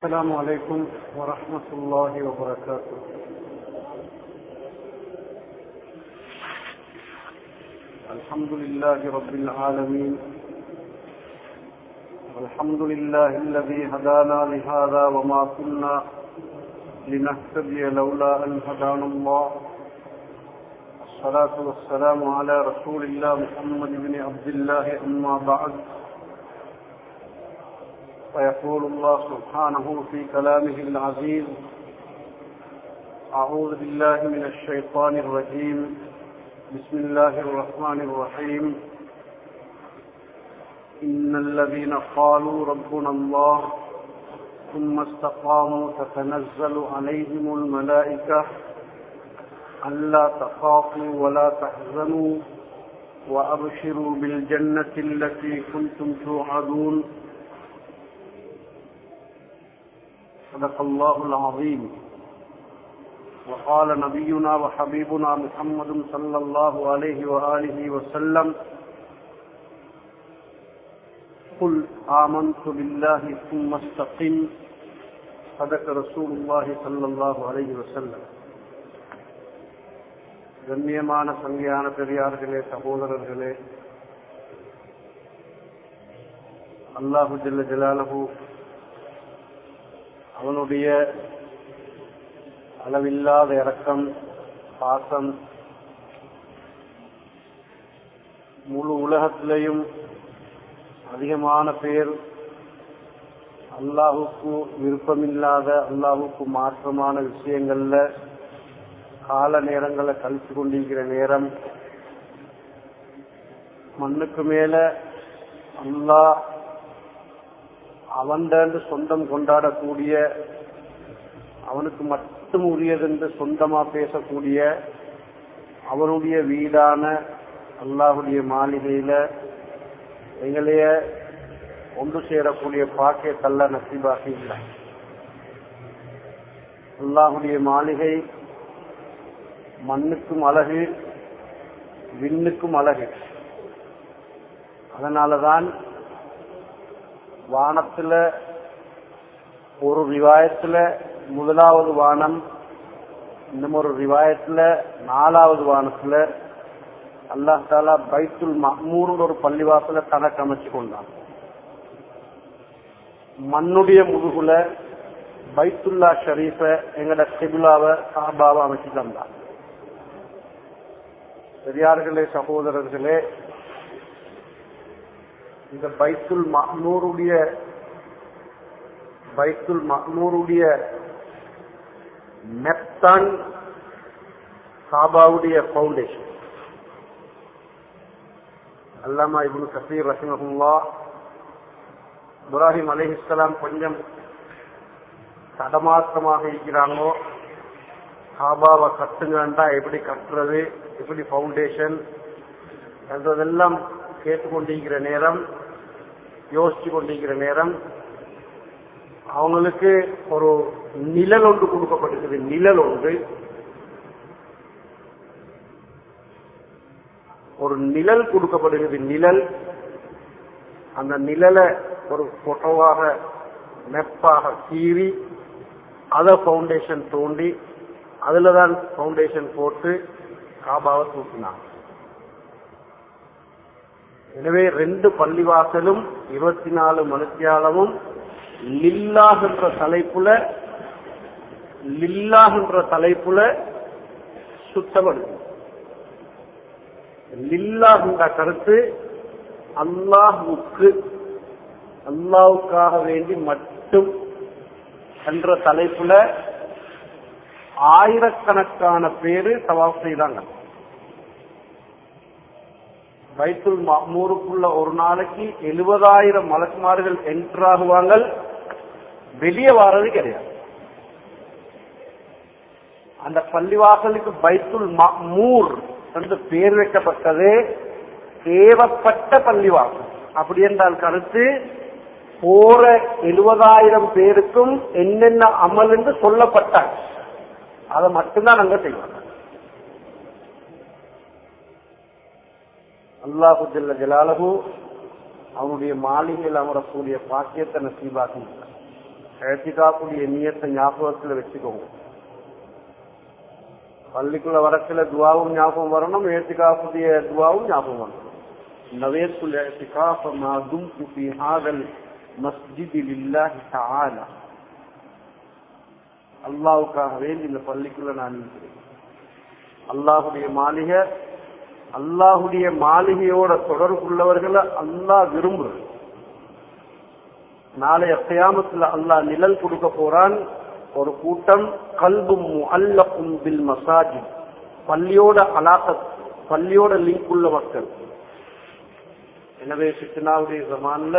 السلام عليكم ورحمة الله وبركاته الحمد لله رب العالمين والحمد لله الذي هدانا لهذا وما كنا لنهتدي لولا أن هدانا الله الصلاة والسلام على رسول الله محمد بن عبد الله أما بعد فيقول الله سبحانه في كلامه العزيز أعوذ بالله من الشيطان الرجيم بسم الله الرحمن الرحيم إن الذين قالوا ربنا الله ثم استقاموا تتنزل عليهم الملائكة ألا تخافوا ولا تحزنوا وأبشروا بالجنة التي كنتم توعدون صدق الله العظيم وقال نبينا وحبيبنا محمد صلى الله عليه وآله وسلم قل آمنت بالله ثم استقم صدق رسول الله صلى الله عليه وسلم கண்ணியமான சங்கையான பெரியார்களே சகோதரர்களே அல்லாஹு ஜல்ல ஜலாலஹு அவனுடைய அளவில்லாத இரக்கம் பாசம் முழு உலகத்திலையும் அதிகமான பேர் அல்லாஹுக்கு விருப்பமில்லாத அல்லாஹுக்கு மாற்றமான விஷயங்கள்ல கால நேரங்களை கழித்து கொண்டிருக்கிற நேரம் மண்ணுக்கு மேல அல்லாஹ் அவன்டன்று சொந்தம் கொண்டாடக்கூடிய அவனுக்கு மட்டும் உரியதென்று சொந்தமா பேசக்கூடிய அவனுடைய வீடான அல்லாஹுடைய மாளிகையில எங்களைய ஒன்று சேரக்கூடிய பாக்கியத்தல்ல நசிபாகி இல்லை அல்லாஹுடைய மாளிகை மண்ணுக்கும் அழகு விண்ணுக்கும் அழகு அதனாலதான் வானத்துல ஒரு ரிவாயத்துல முதலாவது வானம் இன்னும் ஒரு ரிவாயத்துல நாலாவது வானத்துல அல்லாஹ் தாலா பைத்துல் மஹ்மூர்னு ஒரு பள்ளிவாசல தனக்கு அமைச்சு கொண்டான் மண்ணுடைய முதுகுல பைத்துல்லா ஷரீஃப எங்கட சிபிலாவை சாபாவை அமைச்சு தந்தான் பெரியார்களே சகோதரர்களே இந்த பைத்துல் மஹ்மூருடைய பைத்துல் மஹ்மூருடைய மெத்தான் சாபாவுடைய பவுண்டேஷன் அல்லாமா இபுல் கசீர் ரஹிமஹுல்லா இப்ராஹிம் அலிஹிஸ்லாம் கொஞ்சம் தடமாற்றமாக இருக்கிறாங்களோ சாபாவை கட்டுங்கண்டா எப்படி கட்டுறது எப்படி பவுண்டேஷன் என்றதெல்லாம் கேட்டுக்கொண்டிருக்கிற நேரம் யோசிச்சு கொண்டிருக்கிற நேரம் அவங்களுக்கு ஒரு நிழல் ஒன்று கொடுக்கப்படுகிறது நிழல் ஒன்று ஒரு நிழல் கொடுக்கப்படுகிறது நிழல் அந்த நிழலை ஒரு போட்டோவாக மெப்பாக கீறி அதை பவுண்டேஷன் தோண்டி அதுல தான் பவுண்டேஷன் போட்டு காபாவை தூக்கினாங்க எனவே ரெண்டு பள்ளிவாசலும் இருபத்தி நாலு மனுத்தியாலமும் லில்லாகின்ற தலைப்புல லில்லாகின்ற தலைப்புல சுத்தப்படுது லில்லாகின்ற கருத்து அல்லாஹுக்கு அல்லாவுக்காக வேண்டி மட்டும் என்ற தலைப்புல ஆயிரக்கணக்கான பேரு சவாப் செய்தாங்க பைத்துல் மஹ்மூருக்குள்ள ஒரு நாளைக்கு எழுபதாயிரம் மலக்குமார்கள் என்ட்ராகுவாங்க வெளியே வாரது கிடையாது அந்த பள்ளிவாசலுக்கு பைத்துல் மஹ்மூர் என்று பேர் வைக்கப்பட்டது தேவப்பட்ட பள்ளிவாசல் அப்படி என்றால் கருத்து போற எழுபதாயிரம் பேருக்கும் என்னென்ன அமல் என்று சொல்லப்பட்டாங்க அதை மட்டும்தான் நாங்க செய்வோம் அல்லாஹு ஜல்ல ஜலாலஹு அவனுடைய மாளிகையில் அமரக்கூடிய பாக்கியத்தை நசீபாக்கி ஏத்திகாப்புடைய நியத்தை ஞாபகத்தில் வச்சுக்கோங்க பள்ளிக்குள்ள வரத்துல துவாவும் ஞாபகம் வரணும் ஏத்திகாப்புடைய துவாவும் ஞாபகம் வரணும் نويت الاعتكاف ما دمت في هذا المسجد لله تعالى அல்லாவுக்காக வேண்டி இந்த பள்ளிக்குள்ள நான் இருக்கிறேன் அல்லாஹுடைய மாளிகை அல்லாஹுடைய மாளிகையோட தொடர்புள்ளவர்களை அல்லாஹ் விரும்புறது நாளைய கியாமத்துல அல்லாஹ் நிழல் கொடுக்க போறான் ஒரு கூட்டம் கல்பும் அல்லக்கும் பில் மசாஜி பள்ளியோட அலாக்க பள்ளியோட லிங்க் உள்ள மக்கள் எனவே சித்தனாவுடைய ஜமான்ல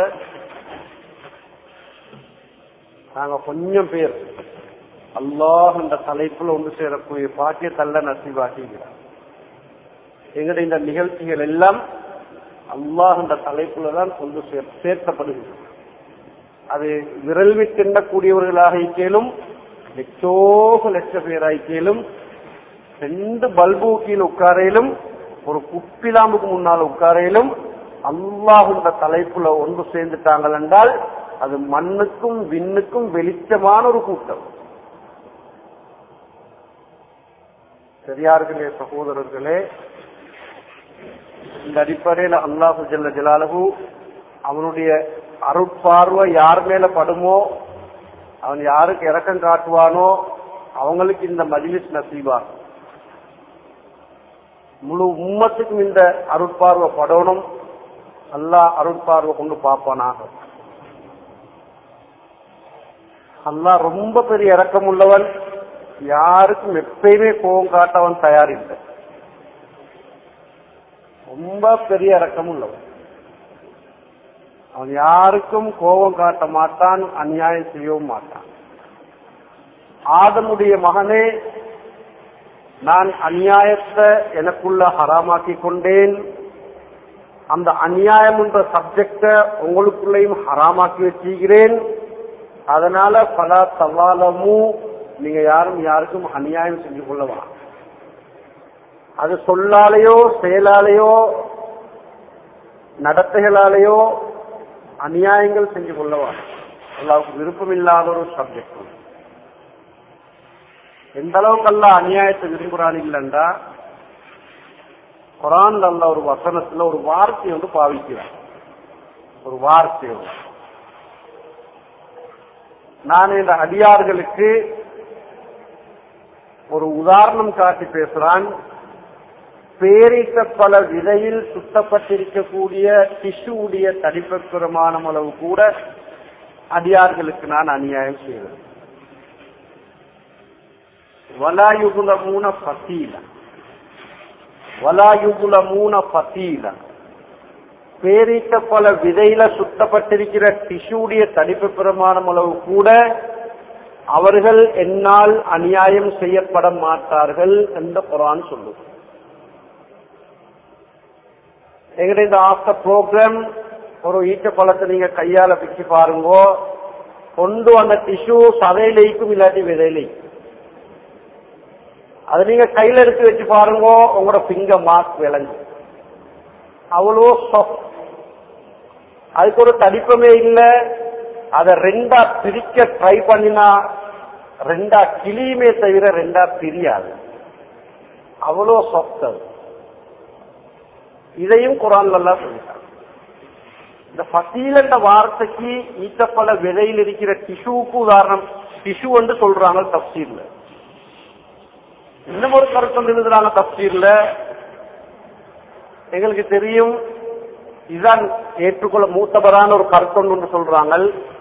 நாங்க கொஞ்சம் பேர் அல்லாஹ் என்ற தலைப்புல ஒன்று சேரக்கூடிய பாக்கிய தள்ள நசிவாக்குகிறார் எங்களுடைய இந்த நிகழ்ச்சிகள் எல்லாம் அல்லாஹ் என்ற தலைப்புல தான் கொண்டு சேர் சேர்க்கப்படுகிறது அது விரல் விட்டெண்ணக்கூடியவர்களாக இயலும் லட்சோக லட்ச பேராய்க்கேலும் ரெண்டு பல்பு கீழே உட்காரையிலும் ஒரு குப்பிலாம்புக்கு முன்னால் உட்காரையிலும் அல்லாஹ் என்ற தலைப்புல ஒன்று சேர்ந்துட்டாங்கள் என்றால் அது மண்ணுக்கும் விண்ணுக்கும் வெளிச்சமான ஒரு கூட்டம் பெரியார்களே சகோதரர்களே இந்த அடிப்படையில் அல்லாஹு ஜல்ல ஜலாலகு அவனுடைய அருட்பார்வை யார் மேல படுமோ அவன் யாருக்கு இறக்கம் காட்டுவானோ அவங்களுக்கு இந்த மஜிலிஸ் நசீபா முழு உம்மத்துக்கும் இந்த அருட்பார்வை படணும் அல்லாஹ் அருட்பார்வை கொண்டு பார்ப்பானாக அல்லாஹ் ரொம்ப பெரிய இறக்கம் உள்ளவன் யாருக்கும் எப்பயுமே கோபம் காட்டவன் தயாரில்லை ரொம்ப பெரிய இறக்கம் உள்ளவன் அவன் யாருக்கும் கோபம் காட்ட மாட்டான் அநியாயம் செய்யவும் மாட்டான் ஆதமுடைய மகனே நான் அநியாயத்தை எனக்குள்ள ஹராமாக்கி கொண்டேன் அந்த அநியாயம் என்ற சப்ஜெக்ட உங்களுக்குள்ளேயும் ஹராமாக்கி வச்சுக்கிறேன் அதனால பல சவாலமும் நீங்க யாரும் யாருக்கும் அநியாயம் செஞ்சு கொள்ளவா அது சொல்லாலேயோ செயலாலேயோ நடத்தைகளாலேயோ அநியாயங்கள் செஞ்சு கொள்ளவா அல்லாவுக்கு விருப்பம் இல்லாத ஒரு சப்ஜெக்ட் எந்த அளவுக்கு அல்ல அநியாயத்தை விரும்புறான் இல்லைண்டா குரான் அல்ல ஒரு வசனத்துல ஒரு வார்த்தை வந்து பாவிக்கிறான் ஒரு வார்த்தை நான் இந்த அடியார்களுக்கு ஒரு உதாரணம் காட்டி பேசுறான் பேரிட்ட பல விதையில் சுத்தப்பட்டிருக்கக்கூடிய டிஷ்யூடைய தடிப்பெருமான அளவு கூட அடியார்களுக்கு நான் அநியாயம் செய்வேன் வலாயுகுல மூன பத்தீல வலாயுகுல மூன பத்தீல பேரிட்ட பல விதையில சுத்தப்பட்டிருக்கிற டிஷ்யூடைய தடிப்பு பிரமாணம் அளவு கூட அவர்கள் என்னால் அநியாயம் செய்யப்பட மாட்டார்கள் என்ற குரான் சொல்லுது எங்கிட்ட இந்த ஆஃப்டர் ப்ரோக்ராம் ஒரு ஈட்ட பழத்தை நீங்க கையால பிச்சு பாருங்க கொண்டு வந்த டிஷ்யூ சதையிலைக்கும் இல்லாட்டி விதையிலைக்கும் அது நீங்க கையில எடுத்து வச்சு பாருங்க உங்களோட பிங்கர் மார்க் விளங்கு அவ்வளோ சாஃப்ட் அதுக்கு ஒரு தடிப்பமே இல்லை அதை ரெண்டா பிரிக்க ட்ரை பண்ணினா ரெண்டா கிளியுமே தவிர ரெண்டா பிரியாது அவ்வளோ சாஃப்ட் அது இதையும் குரான்ல எல்லாம் சொல்லிட்டாங்க இந்த பசீல் என்ற வார்த்தைக்கு ஈட்டப்பல விதையில் இருக்கிற டிஷ்யூக்கு உதாரணம் டிஷ்யூ என்று சொல்றாங்க தப்சீர்ல இன்னும் ஒரு கருத்து எழுதுறாங்க தப்சீர்ல எங்களுக்கு தெரியும் இதுதான் ஏற்றுக்கொள்ள மூத்தபரான ஒரு கருத்தொண்டு ஒன்று சொல்றாங்க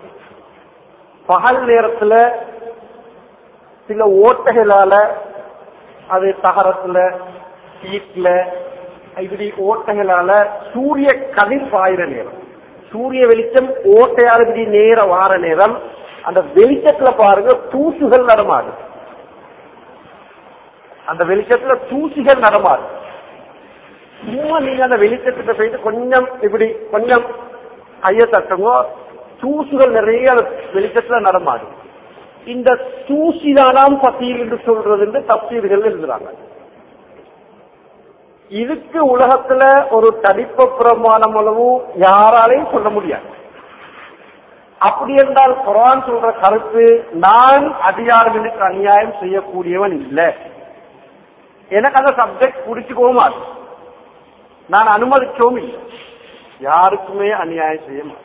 பகல் நேரத்துல சில ஓட்டைகளால அது தகரத்துல சீட்ல இப்படி ஓட்டைகளால சூரிய கதிர் பாயிற நேரம் சூரிய வெளிச்சம் ஓட்டையால் இப்படி நேர வார நேரம் அந்த வெளிச்சத்துல பாருங்க தூசுகள் நடமாடு அந்த வெளிச்சத்துல தூசிகள் நடமாடு சும்மா நீங்க அந்த வெளிச்சத்துல போயிட்டு கொஞ்சம் இப்படி கொஞ்சம் கைய தட்டுங்க தூசுகள் நிறைய அந்த வெளிச்சத்துல நடமாடும் இந்த தூசிதானாம் பத்தியில் என்று சொல்றது என்று தப்சீர்கள் எழுதுறாங்க இதுக்கு உலகத்துல ஒரு தடிப்ப பிரமாணம் அளவு யாராலையும் சொல்ல முடியாது அப்படி என்றால் குரான் சொல்ற கருத்து நான் அதிகாரிகளுக்கு அநியாயம் செய்யக்கூடியவன் இல்லை எனக்கு அந்த சப்ஜெக்ட் பிடிச்சுக்கவும் மாட்டேன் நான் அனுமதிக்கவும் இல்லை யாருக்குமே அநியாயம் செய்ய மாட்டேன்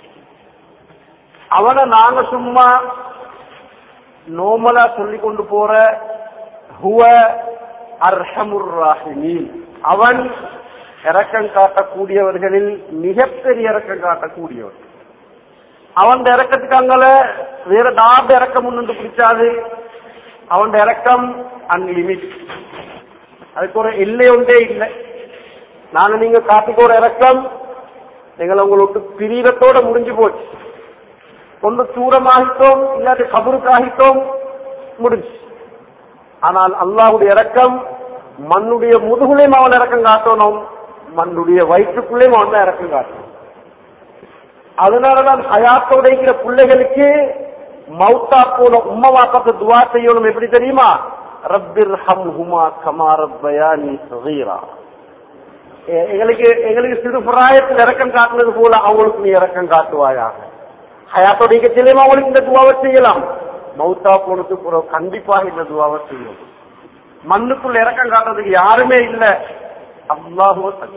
அவனை நாங்க சும்மா நோமலா சொல்லி கொண்டு போற ஹுவ அர்ஹமுர் ராஹிமீன் அவன் இறக்கம் காட்டக்கூடியவர்களில் மிகப்பெரிய இறக்கம் காட்டக்கூடியவன் அவன் இறக்கத்துக்கு அங்கல வேற டாப் இறக்கம் ஒன்று பிடிச்சாது அவன் இறக்கம் அன்லிமிட் அதுக்கு ஒரு எல்லை ஒன்றே இல்லை நாங்க நீங்க காட்டுக்கு ஒரு இறக்கம் நீங்கள் உங்களுக்கு பிரியத்தோட முடிஞ்சு போச்சு ஒன்று தூரமாகிட்டோம் இல்லாட்டி கபருக்காகிட்டோம் முடிஞ்சு ஆனால் அல்லாஹுடைய இறக்கம் மண்ணுடைய முதுகுலையும் அவன் இறக்கம் காட்டணும் மண்ணுடைய வயிற்றுக்குள்ளேயும் அவன் தான் இறக்கம் காட்டணும் அதனாலதான் ஹயாத்தோட இருக்கிற பிள்ளைகளுக்கு மௌத்தா போல உம்மா வாப்பாக்கு துவா செய்யணும் எப்படி தெரியுமா ரப்பிர் ஹம் ஹுமா கமா ரப்பயானி சகீரா எ- எங்களுக்கு எங்களுக்கு சிறு பிராயத்தில் இறக்கம் காட்டுனது போல அவங்களுக்கு நீ இறக்கம் காட்டுவாயாக ஹயாத்தோட இயக்கத்திலேயும் அவங்களுக்கு இந்த துவாவை செய்யலாம் மௌத்தா போனதுக்கு பிறகு கண்டிப்பாக இந்த துவாவை செய்யும் மண்ணுக்குள்ள இறக்கம் காட்டுறதுக்கு யாருமே இல்லை அல்லாஹுவ தனி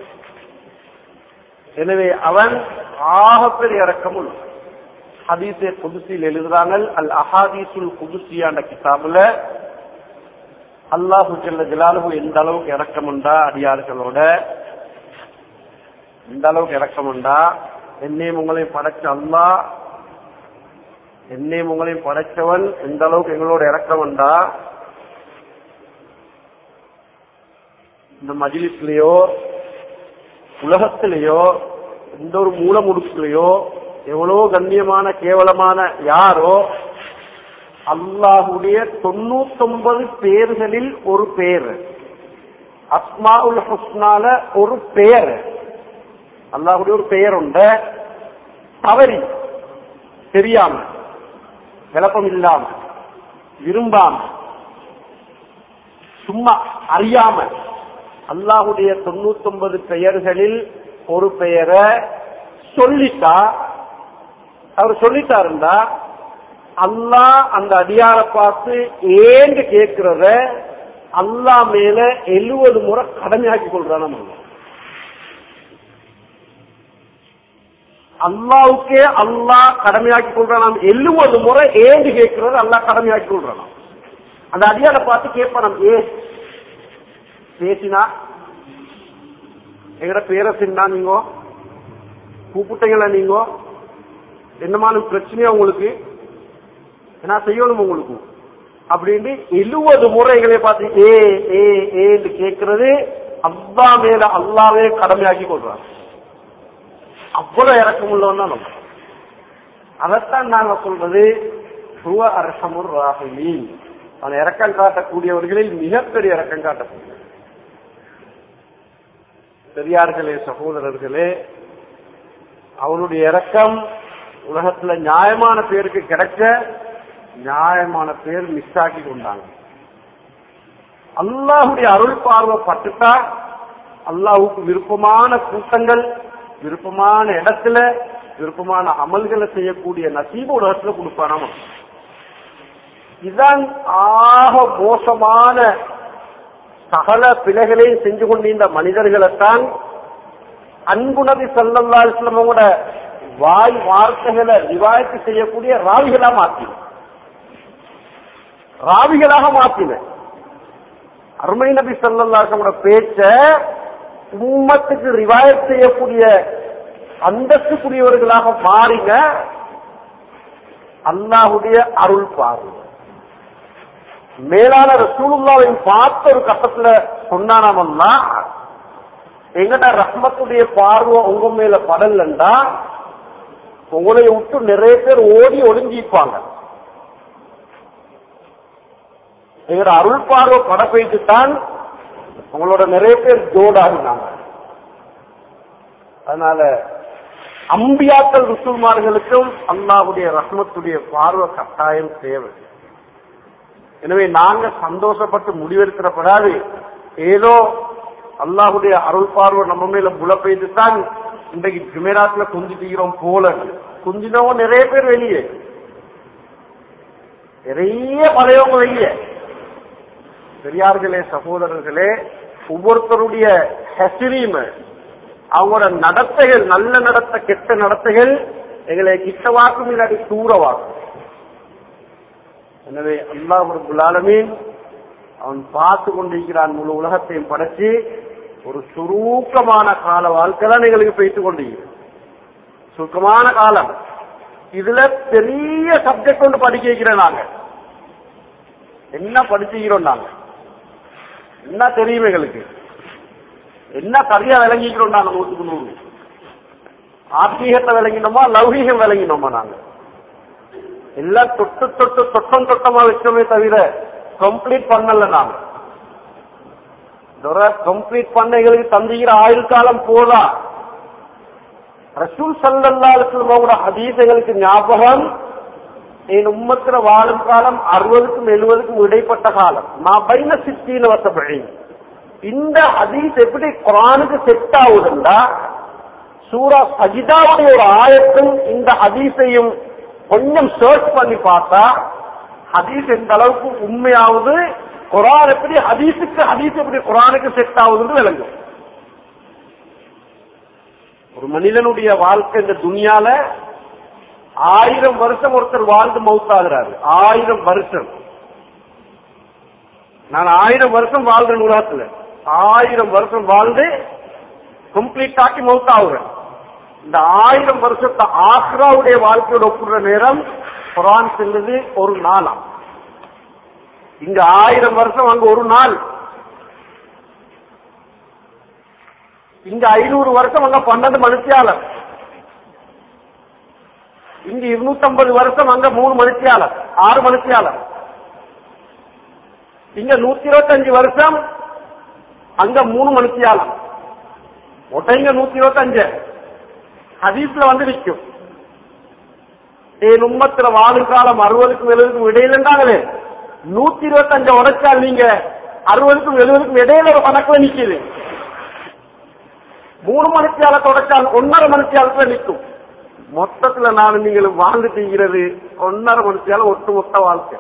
எனவே அவன் ஆகப்பெரிய இறக்கம் உள்ளவன் ஹதீஸே குதுசியில் எழுதுறாங்க அல் அஹாதீசுல் குதுசியான கிதாபுல அல்லாஹு ஜல்ல ஜலாலுஹு எந்த அளவுக்கு இறக்கம் உண்டா அடியார்களோட எந்த அளவுக்கு இறக்கம் உண்டா என்னையும் உங்களையும் படைச்ச அல்லாஹ் என்னையும் உங்களையும் படைச்சவன் எந்த அளவுக்கு எங்களோட இறக்கம் உண்டா இந்த மஜிலிஸ்லயோ உலகத்திலேயோ எந்த ஒரு மூல முடுக்குலையோ எவ்வளோ கண்ணியமான கேவலமான யாரோ அல்லாஹுடைய தொண்ணூத்தொன்பது பேர்களில் ஒரு பேர் அஸ்மாவுல் ஹுஸ்னால ஒரு பெயர் அல்லாஹுடைய ஒரு பெயர் உண்டு தவறி தெரியாம விளப்பம் இல்லாம விரும்பாம சும்மா அறியாம அல்லாஹுடைய தொண்ணூத்தொன்பது பெயர்களில் ஒரு பெயரை சொல்லிட்டா அவர் சொல்லிட்டாருந்தா அல்லாஹ் அந்த அடியாரை பார்த்து ஏன்னு கேட்கிறத அல்லாஹ் மேல எழுவது முறை கடமையாக்கி கொள்றான் நம்ம அல்லாவுக்கே அல்லாஹ் கடமையாக்கி கொள்றான் எழுவது முறை ஏன்னு கேட்கிறத அல்லாஹ் கடமையாக்கி கொள்றான் அந்த அடியாரை பார்த்து கேட்பான் ஏ பேசினா எங்கட பேரை சின்னா நீங்க கூப்பிட்டீங்களா நீங்க என்னமான பிரச்சனையா உங்களுக்கு என்ன செய்யணும் உங்களுக்கு அப்படின்னு எழுவது முறைகளை பார்த்து ஏ ஏ ஏன்னு கேட்கறது அல்லா மேல அல்லாவே கடமையாக்கி கொள்றாங்க அவ்வளவு இறக்கம் உள்ளவன் தான் நம்ம அதைத்தான் நாங்க சொல்றது சுவ அரசமுர் ராகினி அவன் இறக்கம் காட்டக்கூடியவர்களில் மிகப்பெரிய இறக்கம் காட்டக்கூடிய பெரியார்களே சகோதரர்களே அவனுடைய இறக்கம் உலகத்துல நியாயமான பேருக்கு கிடைக்க நியாயமான பேர் மிஸ் ஆக்கி கொண்டாங்க அல்லாஹுடைய அருள் பார்வை பட்டுட்டா அல்லாஹுக்கு விருப்பமான கூட்டங்கள் விருப்பமான இடத்துல விருப்பமான அமல்களை செய்யக்கூடிய நசீப உலகத்துல கொடுப்பானாம இதுதான் ஆக மோசமான சகல பிழைகளையும் செஞ்சு கொண்டிருந்த மனிதர்களைத்தான் அன்பு நபி சல்லல்லா இஸ்லாமோட வாய் வார்த்தைகளை ரிவாயத்து செய்யக்கூடிய ராவிகளா மாத்தின ராவிகளாக மாத்தின அருமை நபி சல்லல்லாசோட பேச்ச உம்மத்துக்கு ரிவாயத் செய்யக்கூடிய அந்தஸ்துக்குரியவர்களாக மாறிங்க அல்லாஹுடைய அருள் பார்வை மேலான ரசூலுல்லாவையும் பார்த்த ஒரு கட்டத்துல சொன்னானாமல்லா எங்கட ரஹ்மத்துடைய பார்வை உங்க மேல படலண்டா உங்களை விட்டு நிறைய பேர் ஓடி ஒளிஞ்சிப்பாங்க எங்கட அருள் பார்வை பட போயிட்டு தான் உங்களோட நிறைய பேர் ஜோடாகினாங்க அதனால அம்பியாக்கள் ருசுமார்களுக்கும் அல்லாஹுடைய ரஹ்மத்துடைய பார்வை கட்டாயம் தேவை எனவே நாங்க சந்தோஷப்பட்டு முடிவெடுக்கிறப்படாது ஏதோ அல்லாஹுடைய அருள் பார்வை நம்ம மேல புல பெய்து தான் இன்றைக்கு ஜுமேராத்துல கொஞ்சிட்டுகிறோம் போல குந்தினவங்க நிறைய பேர் வெளியே நிறைய பழையவங்க வெளியே பெரியார்களே சகோதரர்களே ஒவ்வொருத்தருடைய ஹெசிரீம் அவங்களோட நடத்தைகள் நல்ல நடத்த கெட்ட நடத்தைகள் எங்களை கிட்டவாக்கும் இல்லாட்டி தூரவாக்கும் எனவே அல்லாஹ் ரபுல் ஆலமீன் அவன் பார்த்து கொண்டிருக்கிறான் முழு உலகத்தையும் படைச்சு ஒரு சுரூக்கமான கால வாழ்க்கை தான் எங்களுக்கு போய்த்து கொண்டிருக்கிறது சுருக்கமான காலம் இதுல பெரிய சப்ஜெக்ட் ஒன்று படிக்க வைக்கிறோம் நாங்க என்ன படிச்சுக்கிறோம் நாங்க என்ன தெரியும் எங்களுக்கு என்ன சரியா விளங்கிக்கிறோம் நாங்க நூற்றுக்கு நூறு ஆத்மீகத்தை விளங்கினோமா லௌகீகம் விளங்கினோமா நாங்க எல்லாம் தொட்டு தொட்டு தொட்டம் தொட்டமா வச்சோமே தவிர கம்ப்ளீட் பண்ணல நாங்க கம்ப்ளீட் பண்ண எங்களுக்கு தந்திக்கிற ஆயுள் காலம் போதா ரசூல் சல்லல்லாஹுவோட ஹதீஸ் எங்களுக்கு ஞாபகம் என் உம்மத்துல வாழும் காலம் அறுபதுக்கும் எழுபதுக்கும் இடைப்பட்ட காலம் நான் பைன சித்தின்னு வசப்படி இந்த ஹதீஸ் எப்படி குரானுக்கு செட் ஆகுதுண்டா சூரா சஜிதாவுடைய ஒரு ஆயத்தும் இந்த ஹதீஸையும் கொஞ்சம் சர்ச் பண்ணி பார்த்தா ஹதீஸ் எந்த அளவுக்கு உண்மையாவது குரான் எப்படி ஹதீஸுக்கு ஹதீஸ் எப்படி குரானுக்கு செட் ஆகுதுன்னு விளங்கும் ஒரு மனிதனுடைய வாழ்க்கை இந்த துனியால ஆயிரம் வருஷம் ஒருத்தர் வாழ்ந்து மவுத்தாகிறாரு ஆயிரம் வருஷம் நான் ஆயிரம் வருஷம் வாழ்றேன் உலகத்துல ஆயிரம் வருஷம் வாழ்ந்து கம்ப்ளீட் ஆக்கி மவுத்தாகிறேன் இந்த ஆயிரம் வருஷத்தை ஆக்ராவுடைய வாழ்க்கையோட ஒப்புற நேரம் குரான் செல்லுது ஒரு நாளாம் இங்க ஆயிரம் வருஷம் அங்க ஒரு நாள் இங்க ஐநூறு வருஷம் அங்க பன்னெண்டு மனுஷியாளர் இங்க இருநூத்தி ஐம்பது வருஷம் அங்க மூணு மனுஷியாளர் ஆறு மனுஷியாளர் இங்க நூத்தி இருபத்தஞ்சு வருஷம் அங்க மூணு மனுஷியாளர் ஒட்டைங்க நூத்தி இருபத்தஞ்சு ஹதீஸ்ல வந்து நிற்கும் என் உம்மத்துல வாழும் காலம் அறுபதுக்கும் எழுபதுக்கும் இடையிலண்டாங்களே நூத்தி இருபத்தஞ்சு உடைச்சால் நீங்க அறுபதுக்கும் எழுபதுக்கும் இடையில ஒரு கணக்குல நிக்குது மூணு மணித்தியால தொடச்சால் ஒன்னரை மணித்தியாலத்துல நிற்கும் மொத்தத்துல நான் நீங்கள் வாழ்ந்து தீங்கிறது ஒன்னரை மணித்தியால ஒட்டுமொத்த வாழ்க்கை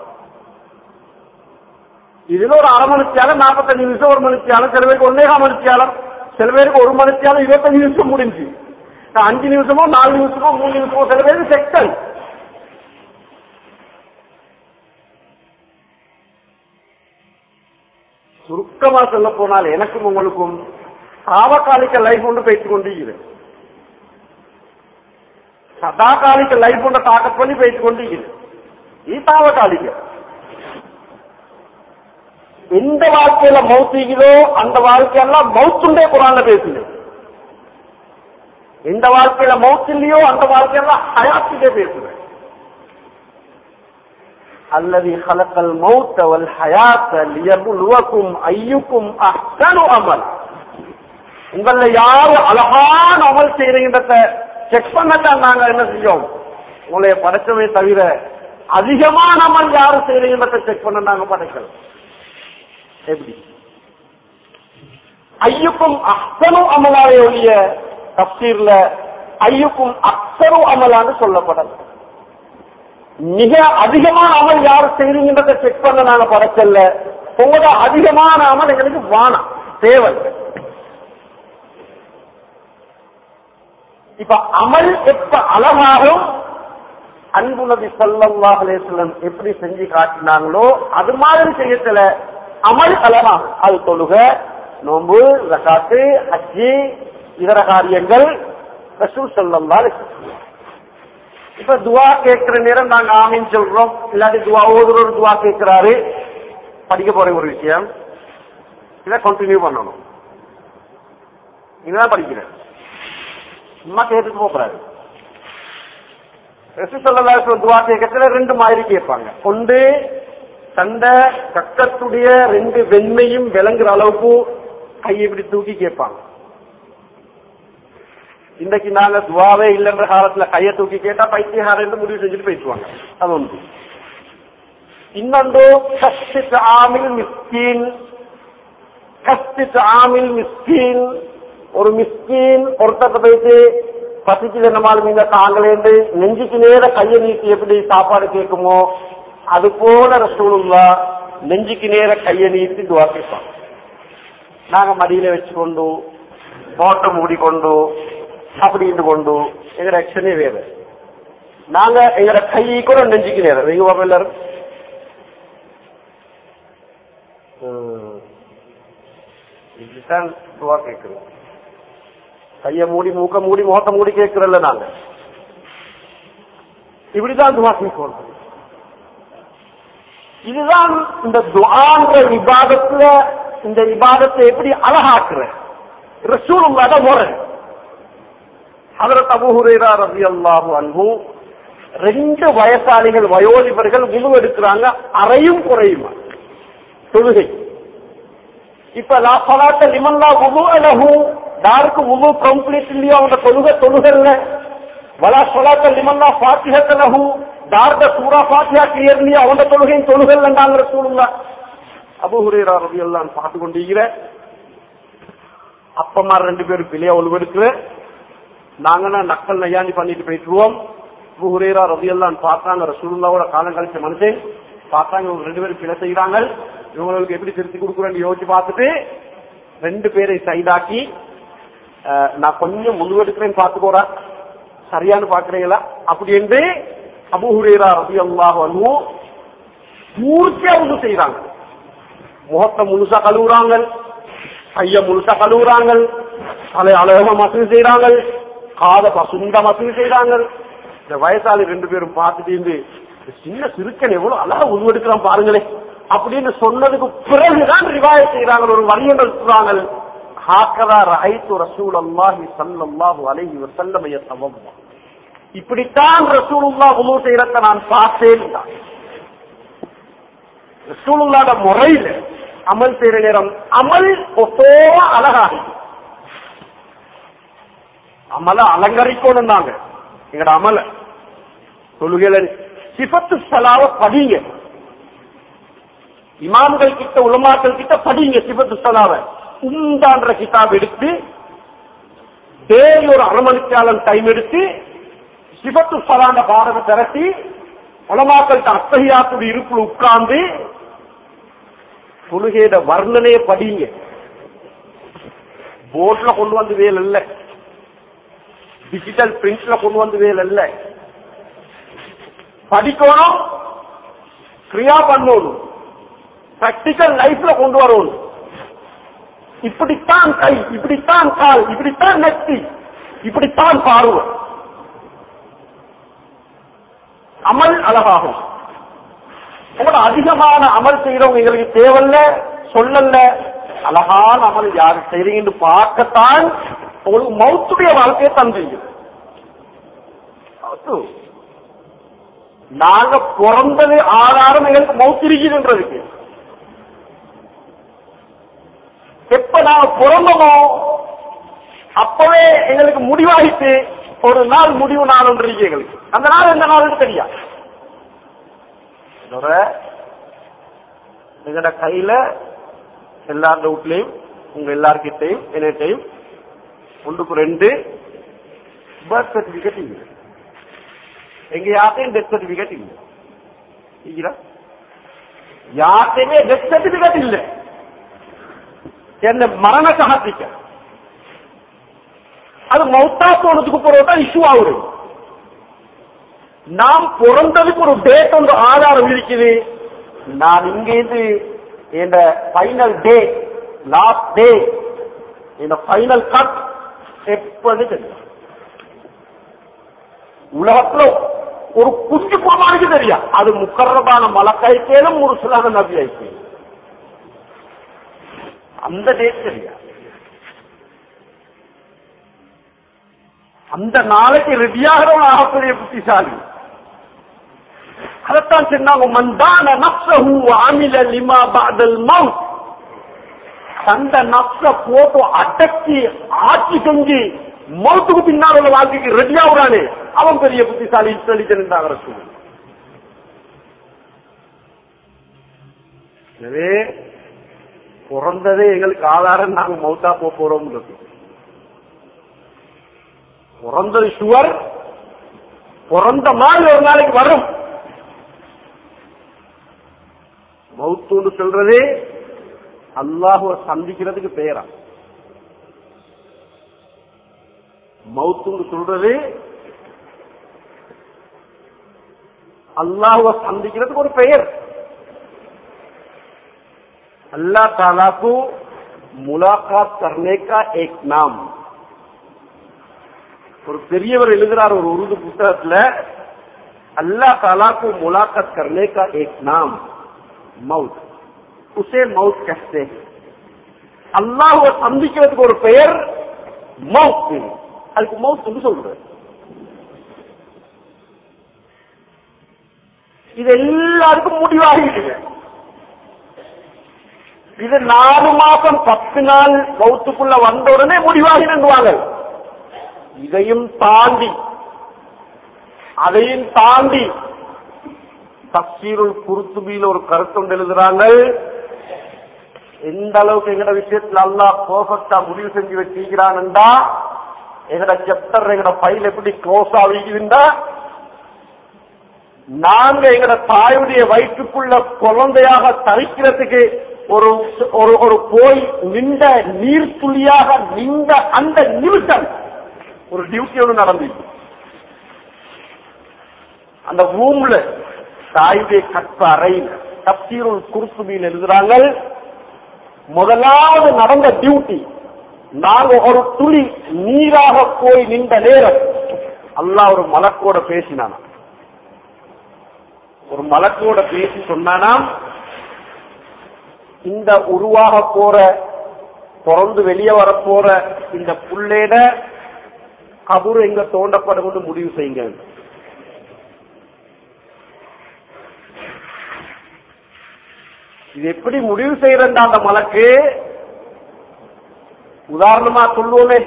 இதுல ஒரு அரை மணித்தியாலம் நாற்பத்தஞ்சு நிமிஷம் ஒரு மணித்தியாலம் சில பேருக்கு ஒன்னேகாம் மணித்தியாலம் சில பேருக்கு ஒரு மணித்தியாலம் இருபத்தஞ்சு நிமிஷம் முடிஞ்சு அஞ்சு நிமிஷமோ நாலு நிமிஷமோ மூணு நிமிஷமோ சில பேருக்கு செகண்ட் சுருக்கமா சொல்ல போனால் எனக்கும் உங்களுக்கும் சாவகாலிக்க லைஃப் ஒன்று பேசிக் கொண்டிருக்கிறது சதாகாலிக்க லைஃப் ஒன்று தாக்கத் பண்ணி பேசிக் கொண்டிருக்கிறது இது தாவகாலிக்க எந்த வாழ்க்கையில மௌத்திக்குதோ அந்த வாழ்க்கையெல்லாம் மௌத்துண்டே குரான்ல பேசுது எந்த வாழ்க்கையில மௌத் இல்லையோ அந்த வாழ்க்கையெல்லாம் ஹயாத்திலே பேசுது அல்லது ஹலக்கல் மௌத்த வல் ஹயாத்த லியபுலுவக்கும் ஐயுக்கும் அஹ்சனு அமல் உங்கள யாரு அழகான அமல் செய்றீங்கன்றத செக் பண்ணத்தான் நாங்க என்ன செஞ்சோம் உங்களை படைச்சவே தவிர அதிகமான அமல் யாரு செய்றீங்கன்றத செக் பண்ண நாங்க படைக்கல எப்படி ஐயுக்கும் அஹ்சனு அமலாவே ஒழிய தப்சீர்ல ஐயுக்கும் அக்சரு அமலான்னு சொல்லப்படல மிக அதிகமான அமல் யாரு செய்றீங்கன்றத செக் பண்ண நாங்க படைச்சல உங்களோட அதிகமான அமல் எங்களுக்கு வானம் தேவை இப்ப அமல் எப்ப அழகாகும் அன்பு நபி ஸல்லல்லாஹு அலைஹி வஸல்லம் எப்படி செஞ்சு காட்டினாங்களோ அது மாதிரி செய்யத்துல அமல் அழகாகும் அது தொழுக நோன்பு ஜகாத்து ஹஜ்ஜி இதர காரியங்கள் ரசூல் ஸல்லல்லாஹு அலைஹி வஸல்லம் இப்ப துவா கேட்கிற நேரம் நாங்க ஆமின்னு சொல்றோம் இல்லாட்டி துவா ஒவ்வொரு துவா கேட்கிறாரு படிக்க போற ஒரு விஷயம் இதை கண்டினியூ பண்ணணும் இதுதான் படிக்கிறேன் சும்மா கேட்டுட்டு போறாரு ரசூசல்லாஸ்வரம் துவா கேட்கறதுல ரெண்டு மாதிரி கேட்பாங்க ஒன்று தந்த கக்கத்துடைய ரெண்டு வெண்மையும் விளங்குற அளவுக்கு கையை இப்படி தூக்கி கேட்பாங்க இன்னைக்கு நாங்க துவாவே இல்லைன்ற காலத்துல கையை தூக்கி கேட்டா பைத்தியகாரம் முடிவு செஞ்சுட்டு பேசுவாங்க அது ஒன்று இன்னொன்று கஷ்டித் ஆமில் மிஸ்கீன் கஷ்டித் ஆமில் மிஸ்கீன் ஒரு மிஸ்கீன் ஒருத்தர் போயிட்டு பசிக்குது என்னமாலும் இந்த தாங்களேந்து நெஞ்சுக்கு நேர கையை நீட்டி எப்படி சாப்பாடு கேட்குமோ அது போல ரசூலுல்லா நெஞ்சுக்கு நேர கையை நீட்டி துவா கேட்பாங்க நாங்க மடியில வச்சுக்கொண்டு மோட்டை மூடிக்கொண்டு அப்படின்னு கொண்டு எங்க ஆக்ஷனே வேறு நாங்க எங்கட கையை கூட நெஞ்சுக்கு நேரம் எங்க பாப்பா எல்லாரும் ம். இதுதான் துவா கேட்கிறோம் கைய மூடி மூக்க மூடி மோட்ட மூடி கேட்கிறல்ல நாங்க இப்படிதான் துவா கேட்கணும் இதுதான் இந்த துவான்ற விவாதத்துல இந்த விவாதத்தை எப்படி அழகாக்குற ரசூலுல்லாத முறை ஹதரத் அபூ ஹுரைரா ரலியல்லாஹு அன்ஹு ரெண்டு வயசாளிகள் வயோதிபர்கள் முழு எடுக்கிறாங்க அறையும் குறையுமா தொழுகை இப்ப லா சலாத்த லிமல்லா முழு அலகு யாருக்கு முழு கம்ப்ளீட் இல்லையோ அவங்க தொழுகை தொழுகல்ல வலா சலாத்த லிமல்லா ஃபாத்திஹத்த லஹு தார்த சூரா ஃபாத்திஹா கிளியர் இல்லையோ அவங்க தொழுகையும் தொழுகல்லைன்றாங்க ரசூலுல்லாஹ் அபூ ஹுரைரா ரலியல்லாஹு அன்ஹு பார்த்து கொண்டிருக்கிற அப்பமா ரெண்டு பேரும் பிள்ளைய ஒழுவெடுக்கிற நாங்கன்னா நக்கல் நையாண்டி பண்ணிட்டு போயிட்டுருவோம் அபூ ஹுரைரா ரலியல்லாஹு பார்த்தாங்க ரசூலுல்லாவோட காலம் கழிச்ச மனுஷன் பார்த்தாங்க இவங்க ரெண்டு பேரும் பிழை செய்யறாங்க இவங்களுக்கு எப்படி திருத்தி கொடுக்குறேன்னு யோசிச்சு பார்த்துட்டு ரெண்டு பேரை சைடாக்கி அஹ், நான் கொஞ்சம் முழுவெடுக்கிறேன்னு பார்த்துக்கோறா சரியானு பாக்குறீங்களா அப்படி என்று அபூ ஹுரைரா ரலியல்லாஹு அன்ஹு பூர்த்தியா ஒன்று செய்யறாங்க முகத்தை முழுசா கழுவுறாங்க கைய முழுசா கழுவுறாங்க தலை அழகா மசூல் செய்யறாங்க காத பசுந்த மசூல் செய்யறாங்க இந்த வயசாளி ரெண்டு பேரும் பார்த்துட்டு இருந்து, இந்த சின்ன சிறுக்கன் எவ்வளவு அழகா உருவெடுக்கிறான் பாருங்களேன் அப்படின்னு சொன்னதுக்கு பிறகுதான் ரிவாய செய்யறாங்க ஒரு வழியை சொல்றாங்க ஹாக்கதா ரஹைத்து ரசூல் அல்லாஹி சல்லல்லாஹு அலைஹி வஸல்லம் யத்தவவ்வா இப்படித்தான் ரசூலுல்லாஹ் வுது செய்யறத நான் பார்த்தேன் ரசூலுல்லாஹ்ட முறையில அமல் செய்யற நேரம் அமல் ஒத்தோ அழகாக அமல அலங்கரிக்கணும் நாங்க எங்கட அமல தொழுகையில சிபத்து சலாவ படிங்க இமாம்கள் கிட்ட உலமாக்கள் கிட்ட படிங்க சிபத்து சலாவ உண்டான்ற கிதாப் எடுத்து டெய்லி ஒரு அரை மணிக்காலம் டைம் எடுத்து சிபத்து சலாண்ட பாடத்தை திரட்டி உலமாக்கள்கிட்ட அத்தகையாத்துடைய இருப்புல உட்கார்ந்து தொழுகையோட வர்ணனையை படிங்க போர்ட்ல கொண்டு வந்து வேல் இல்ல டிஜிட்டல் பிரிண்ட்ல கொண்டு வந்து வேல் இல்ல படிக்கணும் கிரியா பண்ணணும் பிராக்டிக்கல் லைஃப்ல கொண்டு வரணும் இப்படித்தான் கை இப்படித்தான் கால் இப்படித்தான் நெத்தி இப்படித்தான் பார்வை அமல் அழகாகும் உங்களோட அதிகமான அமல் செய்யறவங்க எங்களுக்கு தேவையில்ல சொல்லல அழகான அமல் யாரு செய்றீங்கன்னு பார்க்கத்தான் உங்களுக்கு மௌத்துடைய வாழ்க்கையை தந்தீங்க மௌத்து. நாங்க பிறந்தது ஆதாரம் எங்களுக்கு மௌத்திருக்கிறதுக்கு எப்ப நாங்க பிறந்தோமோ அப்பவே எங்களுக்கு முடிவாயிட்டு ஒரு நாள் முடிவு நாள் ஒன்று இருக்கு எங்களுக்கு அந்த நாள் எந்த நாள் தெரியாது இதோட எங்கட கையில எல்லார் வீட்லயும் உங்க எல்லார்கிட்டையும் என்னட்டையும் ஒன்றுக்கு ரெண்டு பர்த் சர்டிபிகேட் இல்லை எங்க யார்ட்டையும் டெத் சர்டிபிகேட் இல்லை இல்லைங்களா யார்ட்டையுமே டெத் சர்டிபிகேட் இல்லை என்ன மரண சாத்திக்க அது மௌத்தா போனதுக்கு பிறகுதான் இஷ்யூ ஆகுது நாம் பிறந்ததுக்கு ஒரு டேட் ஒன்று ஆதாரம் இருக்குது நான் இங்கிருந்து இந்த ஃபைனல் டே லாஸ்ட் டே இந்த ஃபைனல் கட் எப்பன்னு தெரியும் உலகத்துல ஒரு குஞ்சு குரமானுக்கு தெரியும் அது முக்கரமான மலக்காய்க்கேலும் ஒரு சிலான நபி ஆயிடுச்சு அந்த டேட் தெரியாது அந்த நாளைக்கு ரெடியாகிறவன் ஆகக்கூடிய புத்திசாலி அதைத்தான் சொன்னாங்க மந்தான நப்சஹு ஆமில லிமா பாதல் மவுத் தந்த நப்ச போட்டு அடக்கி ஆட்சி செஞ்சு மௌத்துக்கு பின்னால் உள்ள வாழ்க்கைக்கு ரெடி ஆகுறானே அவன் பெரிய புத்திசாலி இன்டெலிஜென்ட் ஆகிற சூழல் எனவே பிறந்ததே எங்களுக்கு ஆதாரம் நாங்க மௌத்தா போக போறோம் பிறந்தது சுவர் பிறந்த மாதிரி ஒரு நாளைக்கு வரும் மௌத்துன்னு சொல்றது அல்லாஹுவ சந்திக்கிறதுக்கு பேரா மௌத்துன்னு சொல்றது अल्लाह சந்திக்கிறதுக்கு ஒரு பெயர் अल्लाह ताला को मुलाकात करने का एक नाम ஒரு பெரியவர் எழுதுறார் ஒரு உருது புத்தகத்துல अल्लाह ताला को मुलाकात करने का एक नाम मौत उसे मौत कहते हैं அல்லாஹுவ சந்திக்கிறதுக்கு ஒரு பெயர் மவுத் அதுக்கு மவுத் சொல்றது இது எல்லாருக்கும் முடிவாகிட்டு இது நாலு மாசம் பத்து நாள் பௌத்துக்குள்ள வந்த உடனே முடிவாகி நின்றுவாங்க இதையும் தாண்டி அதையும் தாண்டி தப்சீருள் குருத்துபியில் ஒரு கருத்தொண்டு எழுதுறாங்க எந்த அளவுக்கு எங்கட விஷயத்துல அல்லா பர்ஃபெக்டா முடிவு செஞ்சு வச்சிருக்கிறான்டா எங்கட செப்டர் எங்கட ஃபைல் எப்படி க்ளோஸ் ஆகிக்குதுண்டா நாங்க எங்கட தாயுடைய வயிற்றுக்குள்ள குழந்தையாக தரிக்கிறதுக்கு ஒரு ஒரு ஒரு போய் நின்ற நீர்த்துளியாக நின்ற அந்த நிமிஷம் ஒரு டியூட்டி ஒன்று நடந்துச்சு அந்த ரூம்ல தாயுடைய கற்ப அறையில் தப்சீருள் குருத்துபியில் எழுதுறாங்க முதலாவது நடந்த டியூட்டி நாங்க ஒரு துளி நீராக போய் நின்ற நேரம் அல்லாஹ் ஒரு மலக்கோட பேசினானா ஒரு மலக்கோட பேசி சொன்னானாம் இந்த உருவாக போற பிறந்து வெளியே வர போற இந்த புள்ளேட கபூர் எங்க தோண்டப்படும் முடிவு செய்யுங்க இது எப்படி முடிவு செய்யறா அந்த மலக்கு உதாரணமா சொல்லுவோமே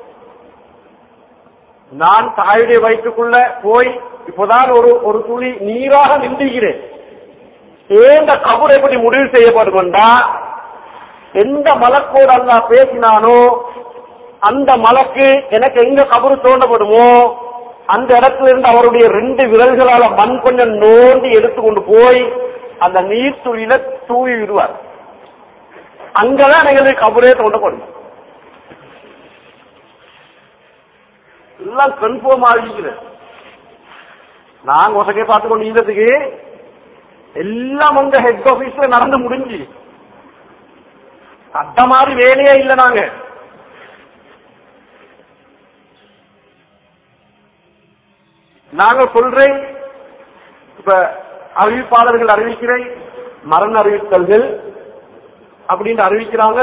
நான் தாயுடைய வயிற்றுக்குள்ள போய் இப்போதான் ஒரு ஒரு துளி நீராக நின்றுகிறேன் ஏந்த கபர் எப்படி முடிவு செய்யப்படுமெண்டா எந்த மலக்கோடு அல்லா பேசினானோ அந்த மலக்கு எனக்கு எங்க கபரு தோண்டப்படுமோ அந்த இடத்துல இருந்து அவருடைய ரெண்டு விரல்களால மண் கொஞ்சம் நோண்டி எடுத்துக்கொண்டு போய் அந்த நீர் துளியில தூவி விடுவார் அங்கதான் எங்களுக்கு கபரே தோண்டப்படும் எல்லாம் கன்ஃபார்ம் ஆகிக்கிற நாங்க ஒசக்கே பார்த்து கொண்டு இருந்ததுக்கு எல்லாம் அங்க ஹெட் ஆபீஸ்ல நடந்து முடிஞ்சு அந்த மாதிரி வேலையே இல்லை நாங்க நாங்க சொல்றேன் இப்ப அறிவிப்பாளர்கள் அறிவிக்கிறேன் மரண அறிவித்தல்கள் அப்படின்னு அறிவிக்கிறாங்க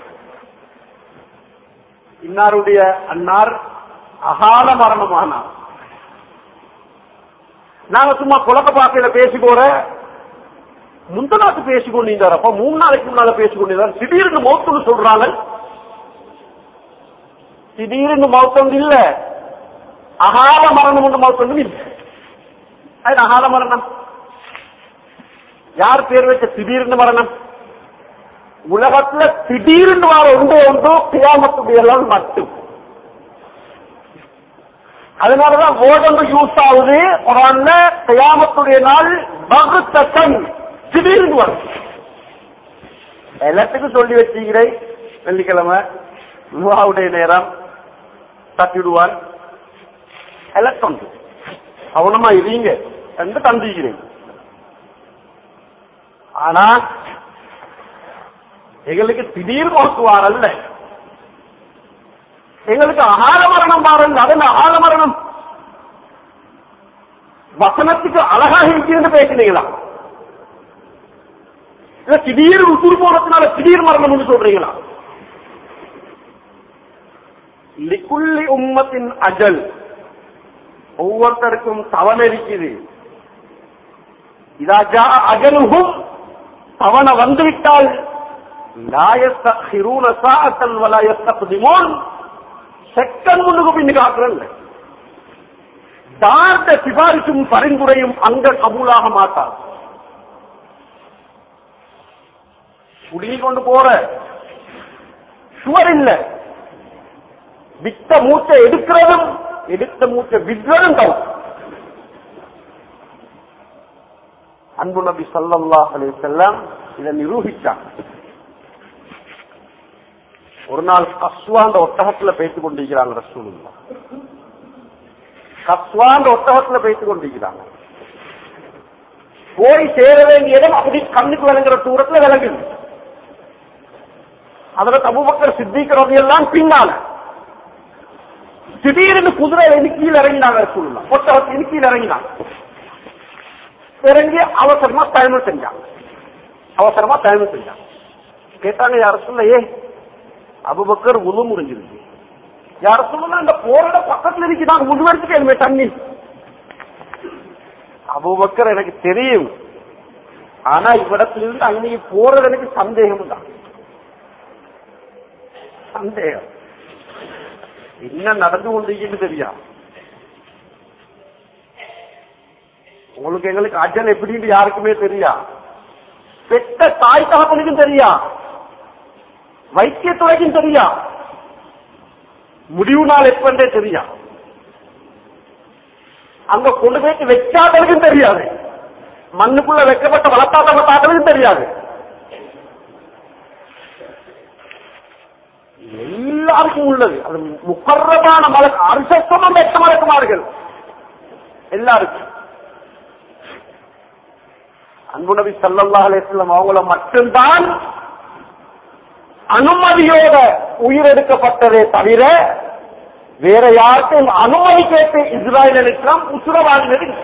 இன்னாருடைய அன்னார் அகால மரணமானார் நாங்க சும்மா குழப்ப பாக்கையில பேசி போற முந்த நாட்டு பேசி கொண்டிருந்தார் அப்ப மூணு நாளைக்கு முன்னால பேசி கொண்டிருந்தார் திடீர்னு மௌத்துன்னு சொல்றாங்க திடீர்னு மௌத்தம் இல்ல அகால மரணம் ஒன்று மௌத்தம் இல்லை அது அகால மரணம் யார் பேர் வச்ச திடீர்னு மரணம் உலகத்துல திடீர்னு வர ஒன்று ஒன்று கியாமத்துடைய மட்டும் அதனாலதான் ஓடம்பு யூஸ் ஆகுது குரான்ல கியாமத்துடைய நாள் பகுத்தன் திடீர்னு வரும் எல்லாத்துக்கும் சொல்லி வச்சுக்கிறேன் வெள்ளிக்கிழமை நுவாவுடைய நேரம் தட்டிடுவார் எலக்ட்ரான் கவனமா இருங்க என்று தந்திக்கிறேன் ஆனா எங்களுக்கு திடீர் மோக்குவார் அல்ல எங்களுக்கு அகால மரணம் பாருங்க அது அகால மரணம் வசனத்துக்கு அழகாக இருக்கிறது பேசினீங்களா இல்ல திடீர் உசுறு போனதுனால திடீர் மரணம் சொல்றீங்களா லிக்குள்ளி உம்மத்தின் அஜல் ஒவ்வொருத்தருக்கும் தவணை இருக்குது இதாஜா அஜலுகும் தவணை வந்துவிட்டால் லாயஸ்தூன சாத்தல் வலாயஸ்திமோன் செக்கன் முன்னுக்கு பின்னு காக்குறல்ல தார்த்த சிபாரிசும் பரிந்துரையும் அங்க கபூலாக மாட்டார் குடிங்கி கொண்டு போற சுவர் இல்ல வித்த மூச்சை எடுக்கிறதும் எடுத்த மூச்சை வித்வரும் டவுட் அன்பு நபி ஸல்லல்லாஹு அலைஹி வஸல்லம் இதை நிரூபிச்சாங்க ஒரு நாள் கஸ்வாந்த ஒட்டகத்துல பேசிக் கொண்டிருக்கிறாங்க ரசூலுல்லா கஸ்வாந்த ஒட்டகத்துல பேசிக் கொண்டிருக்கிறாங்க போய் சேர வேண்டிய இடம் அப்படி கண்ணுக்கு விளங்குற தூரத்துல விளங்குது அதுல அபூபக்கர் சித்திக்கிறது எல்லாம் பின்னால திடீர்னு குதிரை கீழே இறங்கினாங்க ரசூலுல்லா ஒட்டகத்தின் கீழே இறங்கினாங்க இறங்கி அவசரமா தயமம் செஞ்சாங்க அவசரமா தயமம் செஞ்சாங்க கேட்டாங்க யார சொல்ல ஏ அபுபக்கர் உணவு முடிஞ்சிருக்கு யார சொல்லலாம் இந்த போரோட பக்கத்துல இருக்குதாங்க முதுவரைக்கு கேள்வி தண்ணி அபுபக்கர் எனக்கு தெரியும் ஆனா இவ்விடத்திலிருந்து அன்னைக்கு போறது எனக்கு சந்தேகம் தான் சந்தேகம் என்ன நடந்து கொண்டிருக்குன்னு தெரியா உங்களுக்கு எங்களுக்கு அஜன் எப்படின்னு யாருக்குமே தெரியா பெத்த தாய் தகப்பனுக்கும் தெரியா வைத்தியத்துறைக்கும் தெரியா முடிவு நாள் எப்பன்றே தெரியா அங்க கொண்டு போயிட்டு வச்சாதவனுக்கும் தெரியாது மண்ணுக்குள்ள வைக்கப்பட்ட வளர்த்தாத தாத்தனுக்கும் தெரியாது எல்லாருக்கும் உள்ளது அது முக்கரமான மலக்கு அரிசத்தமும் வெட்ட மலக்குமார்கள் எல்லாருக்கும் அன்பு நபி ஸல்லல்லாஹு அலைஹி வஸல்லம் அவங்கள மட்டும்தான் அனுமதியோட உயிரெடுக்கப்பட்டதே தவிர வேற யாருக்கும் அனுமதி கேட்டு இஸ்ராயல் அலிஸ்லாம் உசுரவாதினது இல்லை.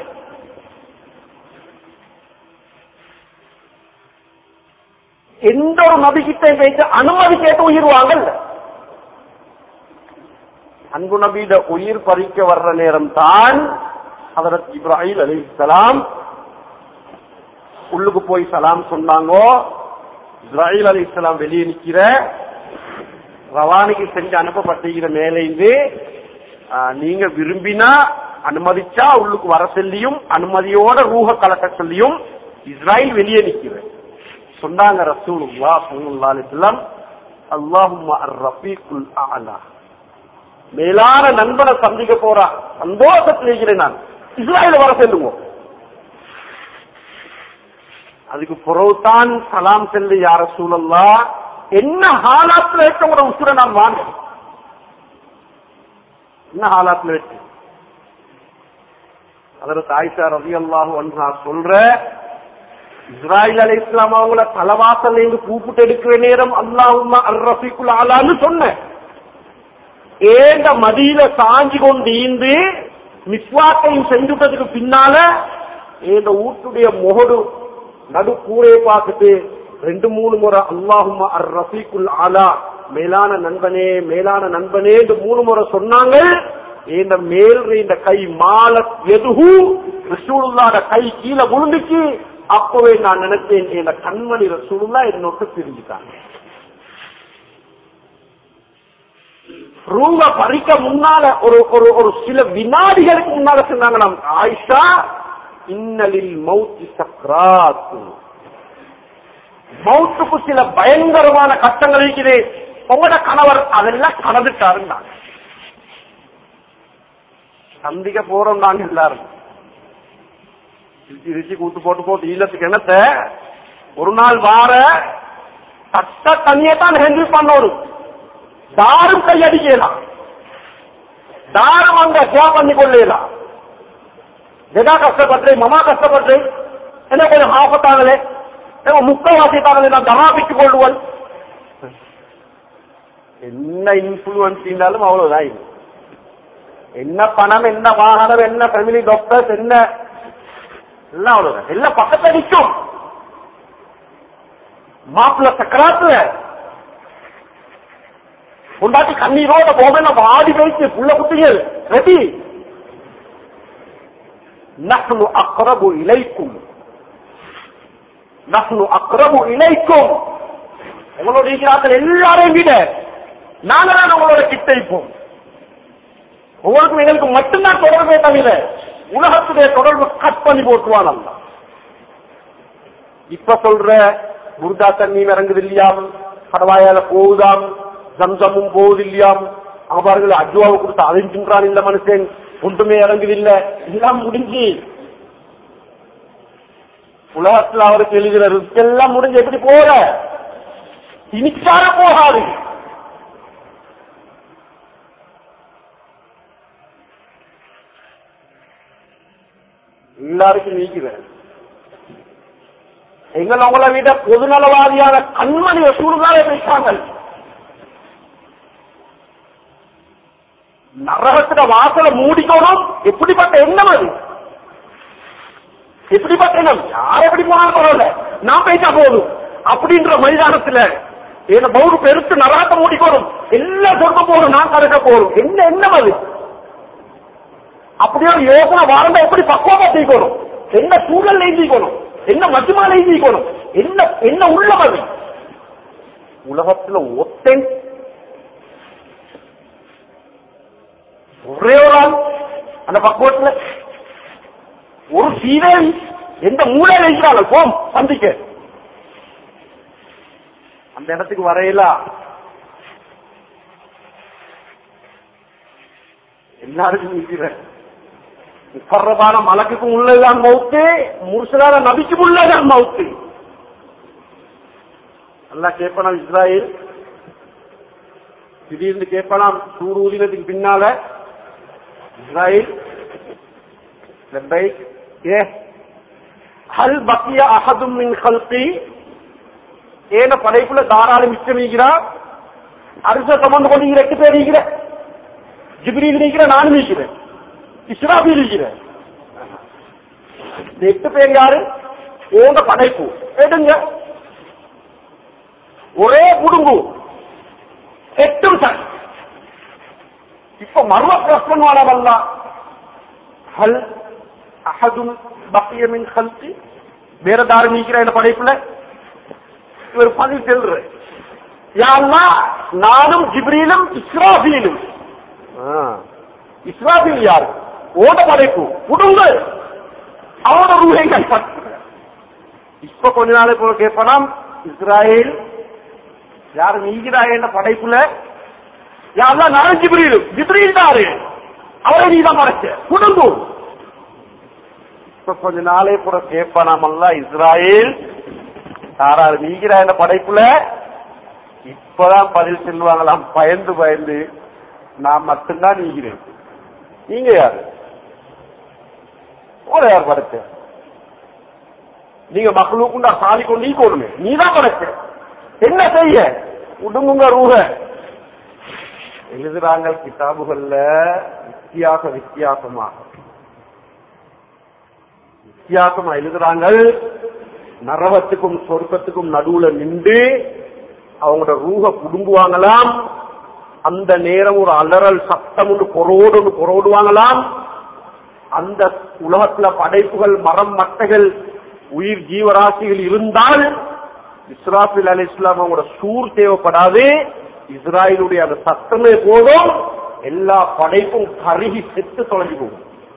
எந்த ஒரு நபிகிட்ட வைத்து அனுமதி கேட்டு உயிர் வாங்கல்ல அன்பு நபியிட உயிர் பறிக்க வர்ற நேரம் தான் ஹதரத் இப்ராஹிம் அலிஸ்லாம் உள்ளுக்கு போய் சலாம் சொன்னாங்க இஸ்ராயில் அலி இஸ்லாம் வெளியே நிக்கிற ரவானிக்கு செஞ்சு அனுப்பப்பட்டிருக்கிற மேலேந்து நீங்க விரும்பினா அனுமதிச்சா உள்ளுக்கு வர சொல்லியும் அனுமதியோட ரூஹ கலக்க சொல்லியும் இஸ்ராயில் வெளியே நிக்கிற சொன்னாங்க ரசூலுல்லா சல்லல்லாஹு அலைஹி வஸல்லம் அல்லாஹும்ம அர்-ரஃபீக்குல் அஅலா மேலான நண்பனை சந்திக்க போறா சந்தோஷத்தில் இருக்கிறேன் நான் இஸ்ராயல் வர செல்லுவோம் அதுக்கு புறவுதான் சலாம் செல்லு யார சூழல்லா என்ன ஹாலாத்துல இருக்க ஒரு உசுர நான் வாங்க என்ன ஹாலாத்துல வச்சு அதில் தாய்ஷா ரவி அல்லாஹு அன்ஹா சொல்ற இஸ்ராயில் அலி இஸ்லாம் அவங்கள தலவாசல் இருந்து கூப்பிட்டு எடுக்கிற நேரம் அல்லாஹுமா அர் ரஃபிகுல் ஆலான்னு சொன்னேன் ஏண்ட மதியில சாஞ்சி கொண்டு ஈந்து மிஸ்வாக்கையும் செஞ்சுட்டதுக்கு பின்னால ஏண்ட வீட்டுடைய முகடு நடு கூரையை பார்த்துட்டு ரெண்டு மூணு முறை அல்லாஹுமா அர் ரஃபீக்குல் ஆலா மேலான நண்பனே மேலான நண்பனே என்று மூணு முறை சொன்னாங்க இந்த மேல் இந்த கை மால எதுகு ரசூலுல்லாட கை கீழே விழுந்துச்சு அப்பவே நான் நினைத்தேன் இந்த கண்மணி ரசூலுல்லா என்னோட்டு பிரிஞ்சுட்டாங்க ரூங்க பறிக்க முன்னால ஒரு ஒரு ஒரு சில வினாடிகளுக்கு முன்னால சொன்னாங்க நாம் ஆயிஷா இன்னலில் மௌத்தி சக்ராத் மௌத்துக்கு சில பயங்கரமான கஷ்டங்கள் இருக்குது உங்களோட கணவர் அதெல்லாம் கலந்துட்டாருங்க சந்திக்க போறோம் நாங்க எல்லாரும் ரிச்சி ரிச்சி கூத்து போட்டு போட்டு ஈழத்துக்கு என்னத்த ஒரு நாள் வார சட்ட தண்ணியை தான் ஹேண்டில் பண்ணணும் தாரும் கையடிக்கலாம் தாரும் அங்க சேவ பண்ணி கொள்ளலாம் ஜெகா கஷ்டப்பட்டு மமா கஷ்டப்பட்டு என்ன கொஞ்சம் ஆபத்தாங்களே ஏதோ முக்கவாசி தாங்களே நான் தமாபித்துக் கொள்ளுவன் என்ன இன்ஃபுளுன்ஸ் இருந்தாலும் அவ்வளவுதான் இது என்ன பணம் என்ன வாகனம் என்ன ஃபேமிலி டாக்டர்ஸ் என்ன எல்லாம் அவ்வளவுதான் எல்லாம் பக்கத்துல நிற்கும் மாப்பிள்ள சக்கராத்துல கொண்டாட்டி கண்ணீரோட போக வாடி வைத்து புள்ள குட்டிகள் ரெடி நஹ்னு அக்ரபு இலைக்கும் நஹ்னு அக்ரபு இலைக்கும் உங்களோட இருக்கிறார்கள் எல்லாரையும் விட நாங்க தான் உங்களோட கிட்ட இருப்போம் உங்களுக்கும் எங்களுக்கு மட்டும்தான் தொடர்பே தவிர உலகத்துடைய தொடர்பு கட் பண்ணி போட்டுவான் அல்ல இப்ப சொல்ற புர்தா தண்ணி இறங்குது இல்லையாம் கடவாயால போகுதாம் ஜம்சமும் போகுது இல்லையாம் அவன் பாருங்கள் அஜுவாவை கொடுத்து அழிஞ்சுன்றான் இல்ல மனுஷன் ஒன்றுமே இறங்குதில்ல எல்லாம் முடிஞ்சு உலகத்துல அவருக்கு எழுதுற ரிஸ்க் எல்லாம் முடிஞ்சு எப்படி போற இனிச்சார போகாது எல்லாருக்கும் நீக்கிறேன் எங்கள் அவங்கள விட பொதுநலவாதியான கண்மணி வசூல்தான் பேசாங்க நரகத்துல வாசலை மூடிக்கணும் எப்படிப்பட்ட எண்ணம் அது எப்படிப்பட்ட எண்ணம் யார் எப்படி போனாலும் பரவாயில்ல நான் பேசா போதும் அப்படின்ற மைதானத்துல என்ன பவுரு பெருத்து நரகத்தை மூடிக்கணும் எல்லாம் சொர்க்க போகணும் நான் கறக்க போறோம் என்ன எண்ணம் அது அப்படியே ஒரு யோசனை வாழ்ந்தா எப்படி பக்குவமா செய்யணும் என்ன சூழல் எழுதிக்கணும் என்ன மஜ்மால எழுதிக்கணும் என்ன என்ன உள்ளம் அது உலகத்துல ஒத்தன் ஒரே ஒரு ஆள் அந்த பக்குவத்துல ஒரு சீதை எந்த மூலையில இருக்கிறாங்க போம் சந்திக்க அந்த இடத்துக்கு வரையில எல்லாருக்கும் இருக்கிறேன் முக்கரபான மலக்குக்கும் உள்ளதான் மவுத்து முர்சலான நபிக்கும் உள்ளதான் மவுத்து நல்லா கேட்பலாம் இஸ்ராயல் திடீர்னு கேட்பலாம் சூடு ஊதினத்துக்கு பின்னால இஸ்ராயல் லெப்பை ஏ ஹல் பக்கிய அஹதும் மின் ஹல்கி ஏன படைப்புல தாராளம் மிச்சமிக்கிறா அரிச சமந்து கொண்டு எட்டு பேர் இருக்கிற ஜிப்ரீல் இருக்கிற நானும் இருக்கிறேன் இஸ்ராபில் இருக்கிறேன் இந்த எட்டு பேர் யாரு ஓங்க படைப்பு எடுங்க ஒரே குடும்பு எட்டும் சார் இப்ப மர்ம பிரச்சனை வரவல்ல ஹல் அஹதும் பக்கியமின் ஹல்கி வேற தாரம் நீக்கிற இந்த படைப்புல இவர் பதில் செல்ற யாருன்னா நானும் ஜிப்ரீலும் இஸ்ராபீலும் இஸ்ராபீல் யார் ஓட படைப்பு குடும்ப அவனோட ரூஹைகள் இப்ப கொஞ்ச நாளைக்கு போல கேட்பலாம் இஸ்ராயேல் யார் நீங்கிறாய் படைப்புல யாரெல்லாம் நானும் ஜிப்ரீலும் ஜிப்ரீல் தாரு அவரை நீதான் மறைச்ச குடும்பம் இப்ப கொஞ்ச நாளே கூட கேட்பானாமல்ல இஸ்ராயேல் யாராரு நீங்கிறா என்ன படைப்புல இப்பதான் பதில் சொல்லுவாங்களாம் பயந்து பயந்து நான் மட்டும்தான் நீங்கிறேன் நீங்க யாரு ஒரு யார் படைச்ச நீங்க மக்களுக்குண்டா சாதி கொண்டு நீக்கணுமே நீதான் படைச்ச என்ன செய்ய உடுங்குங்க ரூக எழுதுறாங்க கிதாபுகள்ல வித்தியாச வித்தியாசமாக வித்தியாசமா எழுதுறாங்க நரவத்துக்கும் சொர்க்கத்துக்கும் நடுவுல நின்று அவங்களோட ரூக புடுங்குவாங்களாம் அந்த நேரம் ஒரு அலறல் சத்தம் ஒன்று கொரோடு ஒன்று கொரோடுவாங்களாம் அந்த உலகத்துல படைப்புகள் மரம் மட்டைகள் உயிர் ஜீவராசிகள் இருந்தால் இஸ்ராபில் அலி இஸ்லாம் அவங்களோட சூர் தேவைப்படாது இஸ்ராயலுடைய அந்த சத்தமே போதும் எல்லா படைப்பும் கருகி செத்து தொலைஞ்சு போகும்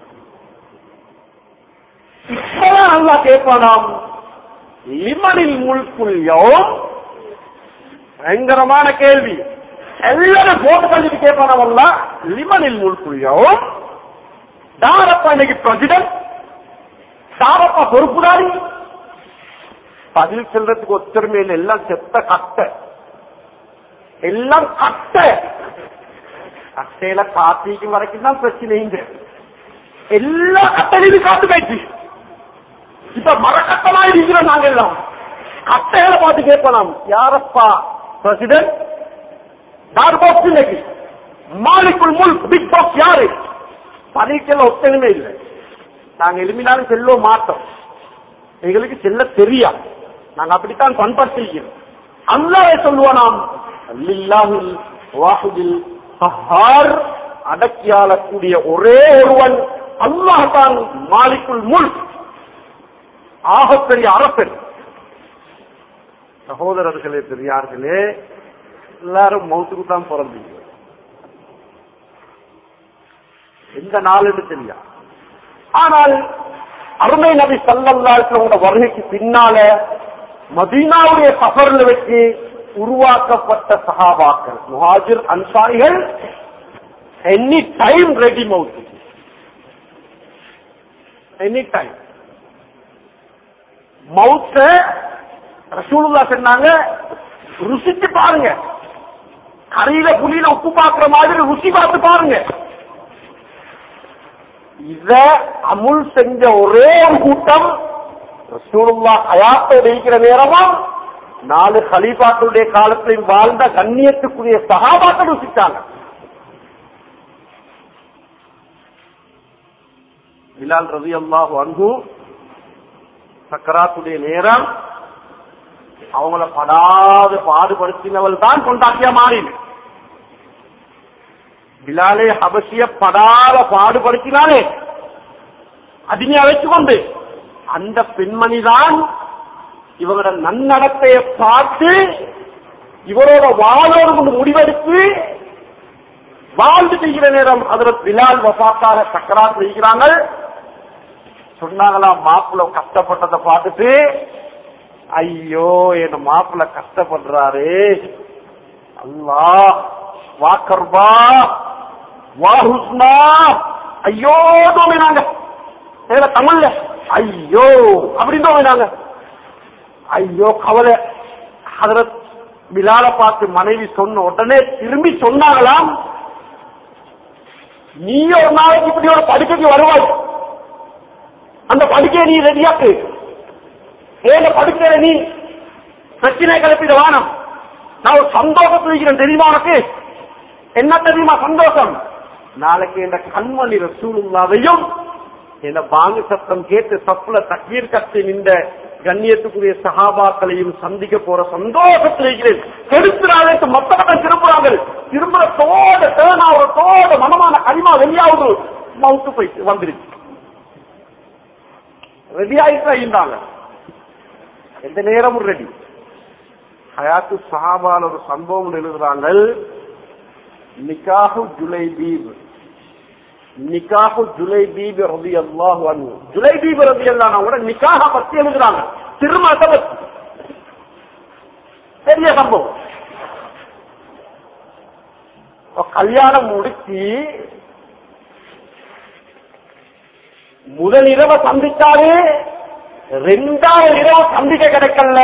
இப்பதான் நல்லா கேட்பானாம் லிமனில் முழுக்குள் யோம் பயங்கரமான கேள்வி எல்லாரும் போட்டு பண்ணிட்டு கேட்பானவல்ல லிமனில் முழுக்குள் யோம் தாரப்பா இன்னைக்கு பிரசிடன்ட் தாரப்பா பொறுப்புதாரி பதில் செல்றதுக்கு ஒத்தருமையில் எல்லாம் செத்த கட்ட எல்லாம் கட்ட கட்டையில காத்திக்கும் வரைக்கும் தான் பிரச்சனைங்க எல்லா கட்டையிலும் காத்து போயிடுச்சு இப்ப மரக்கட்டமா இருக்கிறோம் நாங்க எல்லாம் கட்டைகளை பார்த்து கேட்கலாம் யாரப்பா பிரசிடன்ட் யார் பாக்ஸ் இன்னைக்கு மாலிக்குள் முல் பிக் பாக்ஸ் யாரு பதவிக்கெல்லாம் ஒத்தனுமே இல்லை நாங்க எலுமினாலும் செல்ல மாட்டோம் எங்களுக்கு செல்ல தெரியா நாங்க அப்படித்தான் பண்படுத்திக்கிறோம் அல்லாவே சொல்லுவோம் நாம் அல்லாஹில் வாஹுதில் சஹார் அடக்கியாளக்கூடிய ஒரே ஒருவன் அல்லாஹ் தான் மாலிக்குள் முல் ஆகப்பெரிய அரசன் சகோதரர்களே பெரியார்களே எல்லாரும் மௌத்துக்கு தான் பிறந்தீங்க எந்த நாளுன்னு தெரியா ஆனால் அருமை நபி சல்லல்லாஹோட வருகைக்கு பின்னால மதீனாவுடைய சஃபர்ல வச்சு உருவாக்கப்பட்ட சகாபாக்கள் முஹாஜிர் அன்சாரிகள் எனி டைம் ரெடி மவுத் எனி டைம் மவுத்த ரசூலுல்லா சொன்னாங்க ருசிச்சு பாருங்க கரையில புலியில உப்பு பார்க்கிற மாதிரி ருசி பார்த்து பாருங்க இத அமுல் செஞ்ச ஒரே ஒரு கூட்டம் ரசூலுல்லா ஹயாத்தோடு இருக்கிற நேரமும் நாலு ஹலீஃபாக்களுடைய காலத்தில் வாழ்ந்த கண்ணியத்துக்குரிய சகாபாக்கள் ருசித்தாங்க பிலால் ரவி அல்லாஹ் அன்பு சக்கராத்துடைய நேரம் அவங்கள படாது பாடுபடுத்தினவள் தான் கொண்டாட்டியா மாறின பிலாலே ஹபசிய படாத பாடுபடுத்தினாலே அடிமையா வச்சுக்கொண்டு அந்த பெண்மணி தான் இவரோட நன்னடத்தையை பார்த்து இவரோட வாழோடு கொண்டு முடிவெடுத்து வாழ்ந்து செய்கிற நேரம் அதில் பிலால் வசாக்காக சக்கராத் செய்கிறாங்க சொன்னாங்களா மாப்பிள்ள கஷ்டப்பட்டதை பார்த்துட்டு ஐயோ என் மாப்பிள்ள கஷ்டப்படுறாரு அல்லா வாக்கர்பா வாஹுஸ்னா ஐயோ தோமினாங்க ஏதோ தமிழ்ல ஐயோ அப்படின்னு தோமினாங்க ஐயோ கவலை ஹதரத் பிலால பார்த்து மனைவி சொன்ன உடனே திரும்பி சொன்னாங்களாம் நீ ஒரு நாளைக்கு இப்படி ஒரு படுக்கைக்கு வருவாய் அந்த படுக்கையை நீ ரெடியாக்கு ஏங்க படுக்கையில நீ பிரச்சனை கிளப்பிட வானம் நான் ஒரு சந்தோஷத்தில் இருக்கிறேன் தெரியுமா உனக்கு என்ன தெரியுமா சந்தோஷம் நாளைக்கு இந்த கண்மணி ரசூலுல்லாவையும் என்ன பாங்கு சத்தம் கேட்டு சப்புல தக்கீர் கட்டி நின்ற கண்ணியத்துக்குரிய சகாபாக்களையும் சந்திக்க போற சந்தோஷத்தில் இருக்கிறேன் கெடுத்துறாங்க மொத்த பக்கம் திரும்புறாங்க திரும்புற தோட தேனா ஒரு தோட மனமான களிமா வெளியாவது மவுத்து போயிட்டு வந்துருச்சு ரெடி ஆயிட்டு இருந்தாங்க எந்த நேரமும் ரெடி ஹயாத்து சஹாபால ஒரு சம்பவம் எழுதுறாங்க நிக்காஹு ஜுலைபீப் நிக்காஹு ஜுலைபீப் ரதி அல்லாஹு அன்ஹு ஜுலைபீப் ரதி அல்லாஹ் கூட நிக்காஹ பத்தி எழுதுறாங்க திருமணத்தை பத்தி பெரிய சம்பவம் கல்யாணம் முடிச்சு முதல் இரவை சந்திச்சாரு ரெண்டாவது இரவு சந்திக்க கிடைக்கல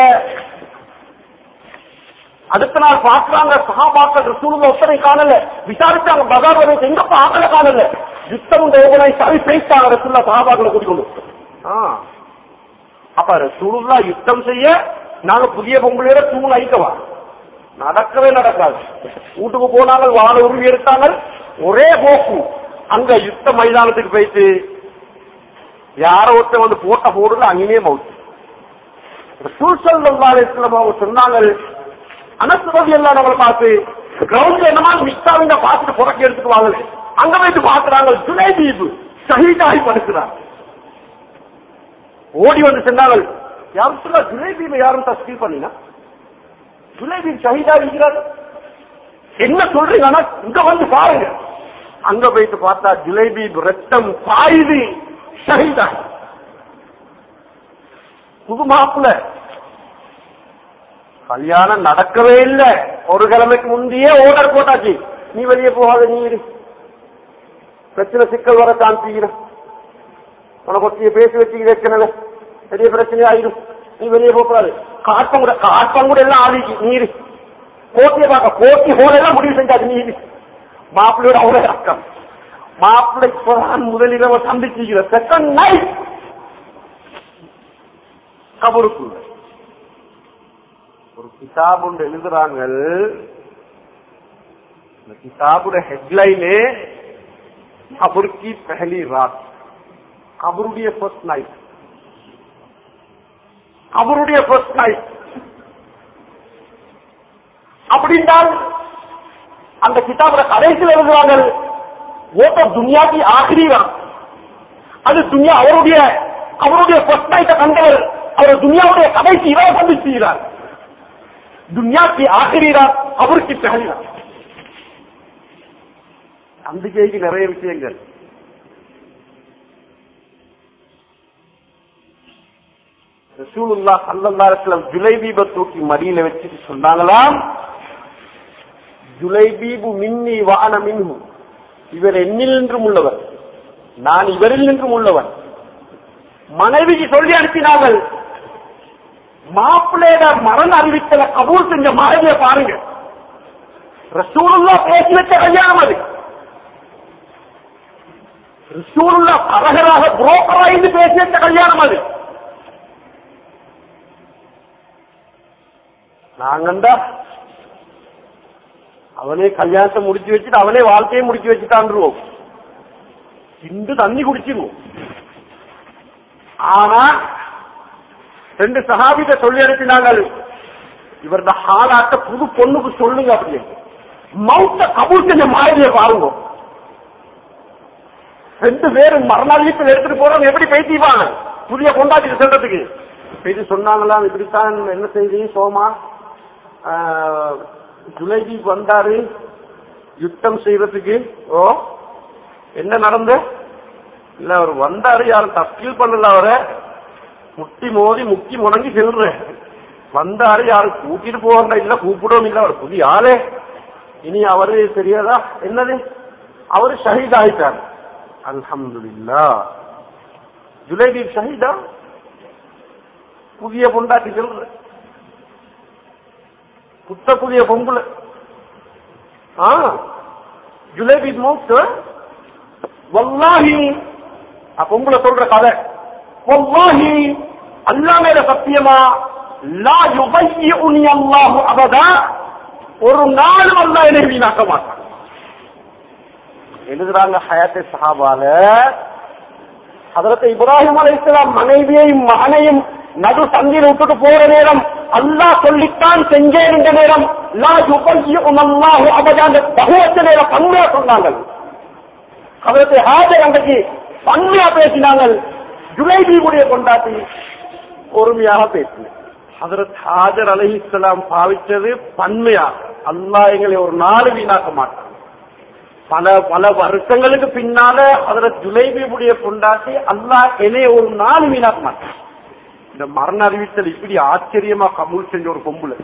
அடுத்த நாள் பாக்குறாங்க சகாபாக்கள் ரசூலுங்க ஒத்தனை காணல விசாரிச்சாங்க பஜார் வரைக்கும் எங்கப்பா ஆக்கல காணல யுத்தம் தேவனாய் சரி பேசிட்டாங்க ரசூல்லா சகாபாக்களை கூட்டிக்கொண்டு ஆ. அப்ப ரசூலுல்லா யுத்தம் செய்ய நாங்க புதிய பொங்கலையோட தூண் ஐக்கவா நடக்கவே நடக்காது வீட்டுக்கு போனாங்க வாழ உருவி எடுத்தாங்க ஒரே போக்கு அங்க யுத்த மைதானத்துக்கு போயிட்டு யாரோ ஒருத்தர் வந்து போட்ட போடுல அங்கேயே மவுத்து ரசூல் ஸல்லல்லாஹு அலைஹி வஸல்லம் அவங்க சொன்னாங்க அனசுரவி எல்லாம் நம்மளை பார்த்து கிரவுண்ட்ல என்னமா மிக்சாவிங்க பார்த்துட்டு புறக்கி எடுத்துட்டு வாங்கல அங்க போயிட்டு பாக்குறாங்க ஜுலைபீப் ஷஹீதாகி படுக்கிறார் ஓடி வந்து சொன்னாங்க யாரும் சொல்ல ஜுலைபீபை யாரும் தஸ்கீல் பண்ணினா ஜுலைபீப் ஷஹீதாகி இருக்கிறார் என்ன சொல்றீங்க ஆனா இங்க வந்து பாருங்க அங்க போயிட்டு பார்த்தா ஜுலைபீப் ரத்தம் பாயுது ஷஹீதாகி புது மாப்பிள்ள கல்யாணம் நடக்கவே இல்லை ஒரு கிழமைக்கு முந்தையே ஓர்டர் போட்டாச்சு நீ வெளியே போகாத நீ இரு பிரச்சனை சிக்கல் வர காமிச்சிக்கிறேன் உனக்கு ஒத்திய பேசி வச்சுக்கிறேன் பெரிய பிரச்சனை ஆயிடும் நீ வெளியே போகக்கூடாது காட்டம் கூட காட்டம் கூட எல்லாம் ஆதிக்கு நீ இரு போட்டியை பார்க்க போட்டி ஹோல் எல்லாம் முடிவு செஞ்சாச்சு நீ இரு மாப்பிள்ளையோட அவ்வளவு அக்கம் மாப்பிள்ளை இப்பதான் முதலிரவ சந்திச்சுக்கிற செகண்ட் நைட் கபருக்குள்ள ஒரு கிதாப் ஒன்று எழுதுறாங்க இந்த கிதாபுட ஹெட்லைனே கபர் கி பஹலி ராத் கபருடைய ஃபர்ஸ்ட் நைட் கபருடைய ஃபர்ஸ்ட் நைட் அப்படின்றால் அந்த கிதாபுட கடைசியில் எழுதுறாங்க ஓட்ட துனியாக்கு ஆகிரி ராத் அது துனியா அவருடைய அவருடைய ஃபர்ஸ்ட் நைட்டை கண்டவர் அவர் துனியாவுடைய கடைசி இரவு சந்திச்சுகிறார் दुनिया की आखिरी रात कब्र की पहली रात அம்பிகைக்கு நிறைய விஷயங்கள் ரசூலுல்லா சல்லல்லா அலிஸ்லாம் ஜுலைபீப தூக்கி மடியில வச்சுட்டு சொன்னாங்களாம் ஜுலைபீபு மின்னி வான மின்ஹு இவர் என்னில் நின்றும் உள்ளவர் நான் இவரில் நின்றும் உள்ளவன் மனைவிக்கு சொல்லி அனுப்பினார்கள் மாப்பிள்ளையோட மரண அறிவித்தல கபூல் செஞ்ச மனைவியை பாருங்க ரசூலுல்லா பேசி வச்ச கல்யாணம் அது ரசூலுல்லா பரகராக புரோக்கராயிருந்து பேசி வச்ச கல்யாணம் அது நாங்கண்டா அவனே கல்யாணத்தை முடிச்சு வச்சுட்டு அவனே வாழ்க்கையை முடிச்சு வச்சுட்டான்ருவோம் சிந்து தண்ணி குடிச்சிருவோம் ஆனா ரெண்டு சகாபித சொல்லி அனுப்பினாங்கள் இவரது ஹாலாட்ட புது பொண்ணுக்கு சொல்லுங்க அப்படின்னு மவுத்த கபூல் செஞ்ச மாதிரியை பாருங்க ரெண்டு பேரும் மரணாளியத்தில் எடுத்துட்டு போறவங்க எப்படி பேசிப்பாங்க புதிய கொண்டாட்டி சொல்றதுக்கு பேசி சொன்னாங்களாம் இப்படித்தான் என்ன செய்தி சோமா ஆஹ், ஜுலைஜி வந்தாரு யுத்தம் செய்யறதுக்கு ஓ என்ன நடந்து இல்ல அவர் வந்தாரு யாரும் தப்பீல் பண்ணல அவரை முட்டி மோதி முக்கி முடங்கி செல்ற வந்தாரு யாரும் கூட்டிட்டு போவாங்க இல்ல கூப்பிடவும் இல்ல அவர் புதிய ஆளே இனி அவரு தெரியாதா என்னது அவரு ஷஹீத் ஆயிட்டார் அல்ஹம்துலில்லா ஜுலைதீப் ஷஹீதா புதிய பொண்டாட்டி சொல்ற புத்த புதிய பொம்பளை ஆ ஜுலைபீப் மௌத் வல்லாஹி ஆ, பொம்பளை சொல்ற கதை வல்லாஹி அல்லா மேல சத்தியமா லா யுபையுனி அல்லாஹு அபதா ஒரு நாளும் அல்லாஹ் என்னை வீணாக்க மாட்டான் எழுதுறாங்க ஹயாத்தே சஹாபால அதற்கு இப்ராஹிம் அலைஹிஸ்ஸலாம் மனைவியையும் மகனையும் நடு சந்தியில் விட்டுட்டு போற நேரம் அல்லாஹ் சொல்லித்தான் செஞ்சேன் இந்த நேரம் லா யுபையுன் அல்லாஹு அபதா அந்த பகவத்த நேரம் பன்மையா சொன்னாங்க அதற்கு ஹாஜர் அன்றைக்கு பன்மையா பேசினாங்கள் ஜுலைபீவுடைய கொண்டாட்டி பொறுமையாக பேசினேன் ஹதரத் ஹாஜர் அலைஹிஸ்ஸலாம் பாவிச்சது பன்மையா அல்லாஹ் எங்களை ஒரு நாள் வீணாக்க மாட்டான் பல பல வருஷங்களுக்கு பின்னால ஹதரத் ஜுலைபீவுடைய கொண்டாட்டி அல்லாஹ் என்னைய ஒரு நாள் வீணாக்க மாட்டான் இந்த மரண அறிவித்தல் இப்படி ஆச்சரியமா கபூல் செஞ்ச ஒரு பொம்புல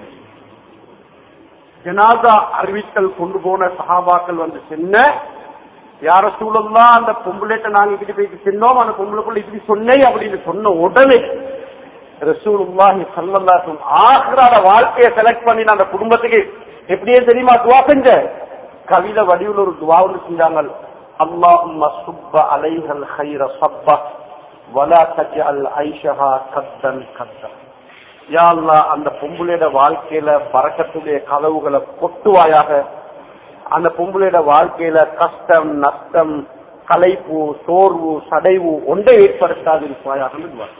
ஜனாதா அறிவித்தல் கொண்டு போன சஹாபாக்கள் வந்து சின்ன யார சூழல்லாம் அந்த பொம்பளைட்ட நாங்க இப்படி போய் சின்னோம் அந்த பொம்பளைக்குள்ள இப்படி சொன்னேன் அப்படின்னு சொன்ன உடனே ரசூலுல்லாஹி ஸல்லல்லாஹு ஆഖിറால வாழ்க்கையை செலக்ட் பண்ணி அந்த குடும்பத்துக்கு எப்படியே தெரியுமா துவா செஞ்ச கவிதை வடிவில் ஒரு துவா ஒன்று செஞ்சாங்க அல்லாஹும்ம சுப்ப அலைஹல் ஹைர சப்ப வலா தஜ்அல் ஐஷஹா கத்தன் கத்தன் யா அல்லாஹ் அந்த பொம்பளையோட வாழ்க்கையில பறக்கத்துடைய கதவுகளை கொட்டுவாயாக அந்த பொம்பளையோட வாழ்க்கையில கஷ்டம் நஷ்டம் களைப்பு சோர்வு சடைவு ஒன்றை ஏற்படுத்தாது இருப்பாயாக துவா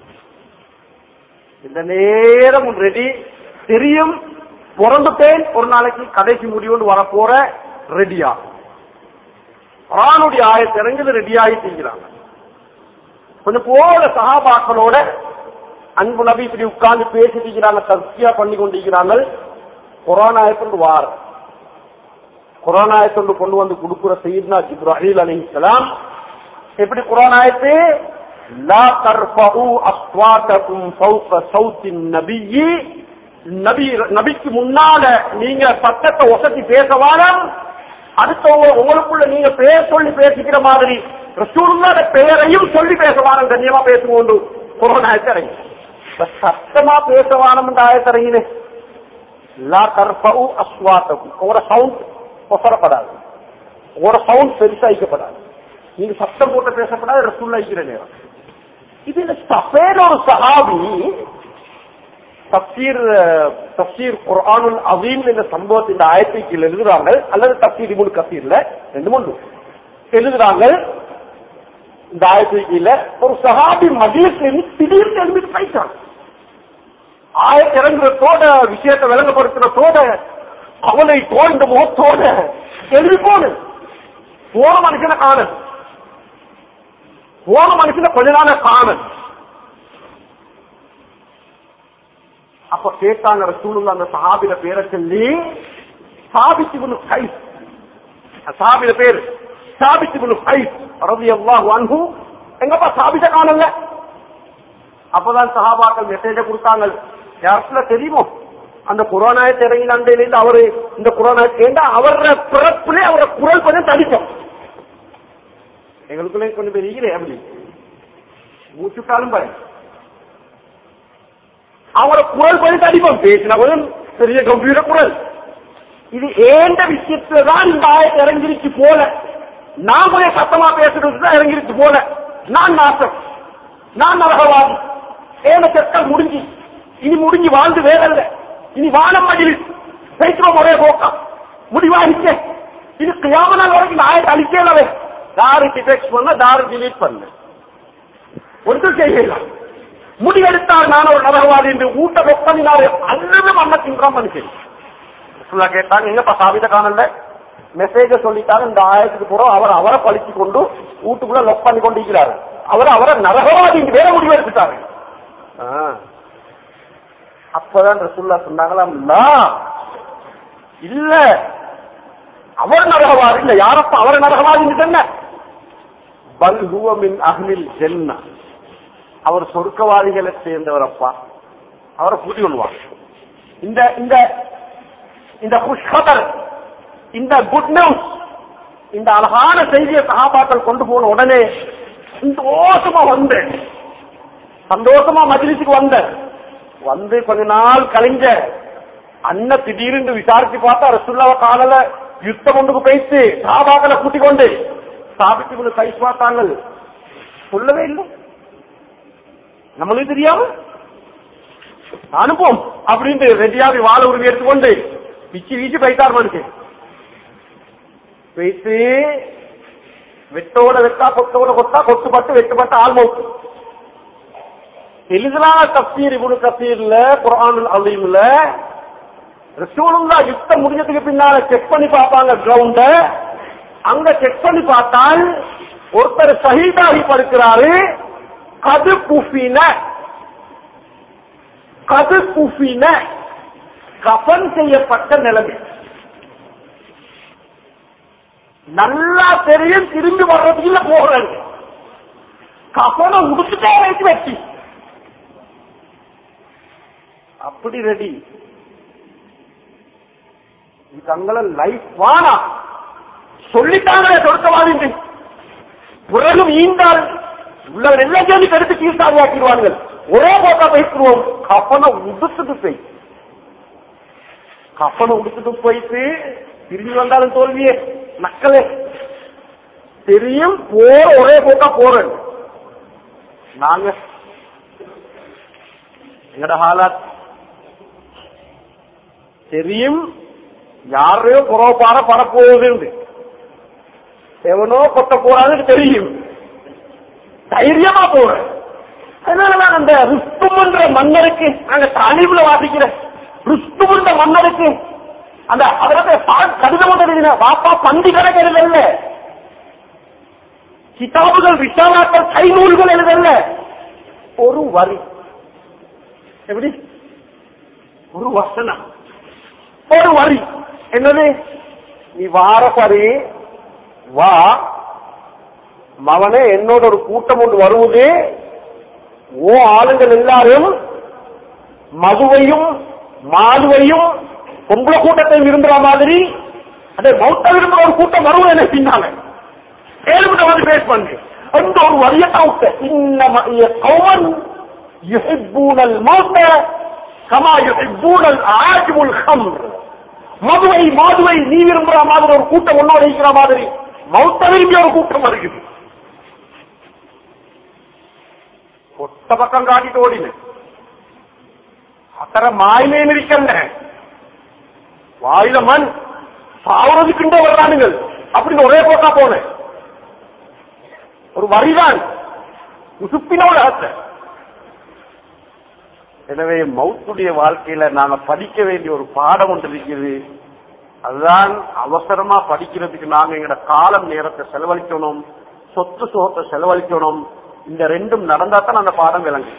இந்த நேரம் ரெடி தெரியும் பிறந்துட்டேன் ஒரு நாளைக்கு கடைசி முடிவுன்னு வரப்போற ரெடியா குரானுடைய ஆயத்தை இறங்குது ரெடியாகி செய்கிறாங்க கொஞ்சம் போல சகாபாக்களோட அன்பு நபி இப்படி உட்கார்ந்து பேசிட்டு இருக்கிறாங்க தர்க்கியா பண்ணி கொண்டிருக்கிறாங்க கொரோனா ஆயத்தொண்டு வார கொரோனா ஆயத்தொண்டு கொண்டு வந்து கொடுக்குற செய்தினா ஜிப்ராஹில் அலிஹலாம் எப்படி குரான் ஆயத்து லா தர்ஃபஉ அஸ்வாதகும் ஃபௌக சௌத்தின் நபியி நபி நபிக்கு முன்னால நீங்க சத்தத்தை ஒசத்தி பேச வாரம் அடுத்தவங்க உங்களுக்குள்ள நீங்க பேர் சொல்லி பேசிக்கிற மாதிரி ரசூலுல்லாத பெயரையும் சொல்லி பேச வாரம் கண்ணியமா பேசுவோண்டு குரான் ஆயத்தை இறங்கி இப்ப சத்தமா பேச வாரம் இந்த ஆயத்தை இறங்கினே லா தர்ஃபஉ அஸ்வாதகும் உங்களோட சவுண்ட் ஒசரப்படாது உங்களோட சவுண்ட் பெருசாய்க்கப்படாது நீங்க சத்தம் போட்டு பேசப்படாது ரசூல்லா இருக்கிற நேரம் இதுல சஃபேர் ஒரு சஹாபி தப்சீர் தப்சீர் குர்ஆனுல் அவீம் இந்த சம்பவத்தை இந்த ஆயத்தை கீழ் எழுதுறாங்க அல்லது தப்சீர் இபுல் கசீர்ல ரெண்டு மூணு எழுதுறாங்க இந்த ஆயத்தை கீழ ஒரு சஹாபி மஜிலிஸ்ல இருந்து திடீர்னு எழுப்பிட்டு போயிட்டான் ஆயத்தை இறங்குறதோட விஷயத்தை விளங்கப்படுத்துறதோட அவனை தோன்ற முகத்தோட எழுதி போனு போன மனுஷனை காணு போன மனுஷனை கொஞ்ச நாள காணு அப்ப கேட்டாங்க ரசூலுல்லாஹ் அந்த சஹாபில பேரை சொல்லி சாபித் இப்னு கைஸ் சஹாபில பேர் சாபித் இப்னு கைஸ் ரலியல்லாஹு அன்ஹு எங்கப்பா சாபித காணல அப்பதான் சஹாபாக்கள் மெசேஜ கொடுத்தாங்க யாருக்குள்ள தெரியுமோ அந்த குரானாயத்தை இறங்கினாண்டேலேருந்து அவரு இந்த குரானாயத்தை ஏண்டா அவர பிறப்புலே அவர குரல் கொஞ்சம் தடிக்கும் எங்களுக்குள்ளே கொண்டு போய் இருக்கிறேன் அப்படி மூச்சுக்காலும் பாரு அவங்களோட குரல் கொஞ்சம் அடிப்போம் பேசினா கொஞ்சம் பெரிய கம்பீர குரல் இது ஏண்ட விஷயத்துல தான் இந்த ஆயத்தை இறங்கிருச்சு போல நான் கொஞ்சம் சத்தமா பேசுறது தான் இறங்கிருச்சு போல நான் நாசம் நான் நரகவாதி ஏன செத்தல் முடிஞ்சு இனி முடிஞ்சு வாழ்ந்து வேற இல்ல இனி வானம் மடிவில் பேசுவோம் ஒரே போக்கம் முடிவாகிச்ச இது கியாம நாள் வரைக்கும் நான் ஆயத்தை அழிக்கலவே தாரு டிடெக்ட் பண்ண தாரு டிலீட் பண்ண ஒன்றும் செய்யலாம் முடிவெடுத்தால் நான் ஒரு நரகவாதி என்று ஊட்ட வெப்பனினாரு அல்லது மண்ண தின்றான் மனுஷன் ரசூல்லா கேட்டாங்க எங்கப்பா சாபித காணல மெசேஜ சொல்லிட்டாங்க இந்த ஆயத்துக்கு போறோம் அவர் அவரை பழிச்சு கொண்டு வீட்டுக்குள்ள லொக் பண்ணி கொண்டிருக்கிறாரு அவர் அவரை நரகவாதி என்று வேற முடிவு எடுத்துட்டாரு ஆ. அப்பதான் ரசூல்லா சொன்னாங்களாம் "லா, இல்ல அவர் நரகவாதி இல்ல யாரப்பா அவர் நரகவாதி என்ன பல் ஹுவ மின் அஹ்லில் ஜென்னா அவர் சொர்க்கவாதிகளை சேர்ந்தவர் அப்பா அவரை கூட்டி கொள்வார் இந்த இந்த இந்த குஷ்கதர் இந்த குட் நியூஸ் இந்த அழகான செய்தியை சகாபாக்கள் கொண்டு போன உடனே சந்தோஷமா வந்தேன் சந்தோஷமா மஜ்லிஸுக்கு வந்தேன் வந்து கொஞ்ச நாள் கழிஞ்ச அண்ணன் திடீர்னு விசாரிச்சு பார்த்தா ரசுல்லாவை காணல யுத்தம் ஒன்றுக்கு போயிட்டு சகாபாக்களை கூட்டிக் கொண்டு சாபித்து கை பார்த்தாங்க சொல்லவே இல்லை நம்மளுக்கு தெரியாம அனுப்போம் அப்படின்ட்டு ரெடியாக வாழ உரிமை எடுத்துக்கொண்டு பிச்சு வீச்சு பைத்தார் மனுஷன் வைத்து வெட்டோட வெட்டா கொத்தோட கொத்தா கொத்துப்பட்டு வெட்டுப்பட்டு ஆல்மௌத் எழுதுனா தப்சீர் இபுனு கசீர்ல குரானுல் அலீம்ல ரசூலுல்லா யுத்தம் முடிஞ்சதுக்கு பின்னால செக் பண்ணி பார்ப்பாங்க கிரவுண்ட அங்க செக் பண்ணி பார்த்தால் ஒருத்தர் சஹீதாகி படுக்கிறாரு கது குஃபின கது குஃபின கஃன் செய்யப்பட்ட நிலைமை நல்லா தெரியும் திரும்பி வர்றதுக்கு இல்ல போகிறாங்க கஃனை உடுத்துட்டே வைத்து வெட்டி அப்படி ரெடி இது தங்கள லைஃப் வானா சொல்லிட்டாங்களே சொர்க்கவாதி பிறகு ஈந்தால் உள்ளவர் எல்லாம் சேர்ந்து கெடுத்து கீழ்த்தாவியாக்கிடுவார்கள் ஒரே போட்டா பேசுவோம் கப்பனை உடுத்துட்டு போய் கப்பனை உடுத்துட்டு போயிட்டு திரும்பி வந்தாலும் தோல்வியே நக்கலே தெரியும் போற ஒரே போட்டா போறேன் நாங்க எங்கட ஹாலாத் தெரியும் யாரையோ புறப்பார பரப்போகுது எவனோ கொட்ட போறான்னு தெரியும் தைரியமா போறேன் அதனாலதான் அந்த ருஸ்துமன்ற மன்னருக்கு நாங்க தாலீம்ல வாசிக்கிற ருஸ்துமன்ற மன்னருக்கு அந்த அதற்கு கடிதம் எழுதின வாப்பா பந்தி கணக்கு எழுதல்ல கிதாபுகள் விஷாலாக்கள் கைநூல்கள் எழுதல்ல ஒரு வரி எப்படி ஒரு வசனம் ஒரு வரி என்னது நீ வார பாரு வா மவனே என்னோட ஒரு கூட்டம் ஒன்று வருவது ஓ ஆளுங்கள் எல்லாரும் மதுவையும் மாதுவையும் பொம்பளை கூட்டத்தை விரும்புற மாதிரி அதை மௌத்த விரும்புற ஒரு கூட்டம் வருவது என்ன பின்னால ஏழுமட்ட வந்து பேஸ் பண்ணு அந்த ஒரு வரிய தவுத்த இன்ன கௌமன் யுஹிப்பூனல் மௌத்த கமா யுஹிப்பூனல் ஆஜிமுல் ஹம்ர் மதுவை மாதுவை நீ விரும்புற மாதிரி ஒரு கூட்டம் ஒன்னோட இருக்கிற மாதிரி மௌத்த விரும்பிய ஒரு கூட்டம் வருகிறது ஒத்த பக்கம் காட்டிட்டு ஓடின அத்தர மாய்மையும் இருக்கல்ல வாயில மண் சாவுறதுக்குண்டே வர்றானுங்கள் அப்படின்னு ஒரே போட்டா போனேன் ஒரு வரிதான் உசுப்பினோட ஆசை எனவே மௌத்துடைய வாழ்க்கையில நாங்க படிக்க வேண்டிய ஒரு பாடம் ஒன்று இருக்குது அதுதான் அவசரமா படிக்கிறதுக்கு நாங்க எங்கட காலம் நேரத்தை செலவழிக்கணும் சொத்து சுகத்தை செலவழிக்கணும் இந்த ரெண்டும் நடந்தா தான் அந்த பாடம் விளங்கு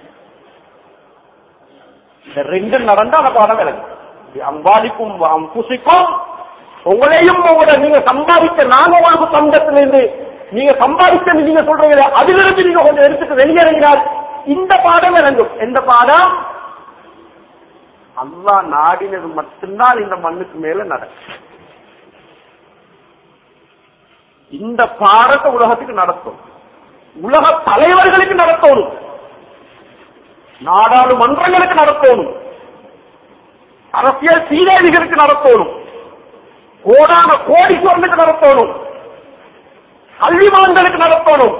இந்த ரெண்டும் நடந்தா அந்த பாடம் விளங்கு அம்பாதிக்கும் அம்புசிக்கும் உங்களையும் உங்களோட நீங்க சம்பாதிக்க நாங்க உங்களுக்கு சந்தத்திலிருந்து நீங்க சம்பாதிக்க நீங்க சொல்றீங்க அதிலிருந்து நீங்க கொஞ்சம் எடுத்துட்டு வெளியேறினார் இந்த பாடம் விளங்கும் எந்த பாடம் அல்லா நாடினது மட்டும்தான் இந்த மண்ணுக்கு மேல நடக்கும் இந்த பாடத்தை உலகத்துக்கு நடத்தும் உலக தலைவர்களுக்கு நடத்தணும் நாடாளுமன்றங்களுக்கு நடத்தணும் அரசியல் சீரழிகளுக்கு நடத்தணும் கோடான கோடீஸ்வரனுக்கு நடத்தணும் கல்விமான்களுக்கு நடத்தணும்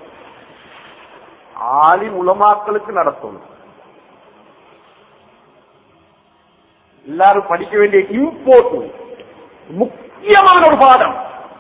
ஆலி உலமாக்களுக்கு நடத்தணும் எல்லாரும் படிக்க வேண்டிய இம்போர்ட்டன் முக்கியமான ஒரு பாடம்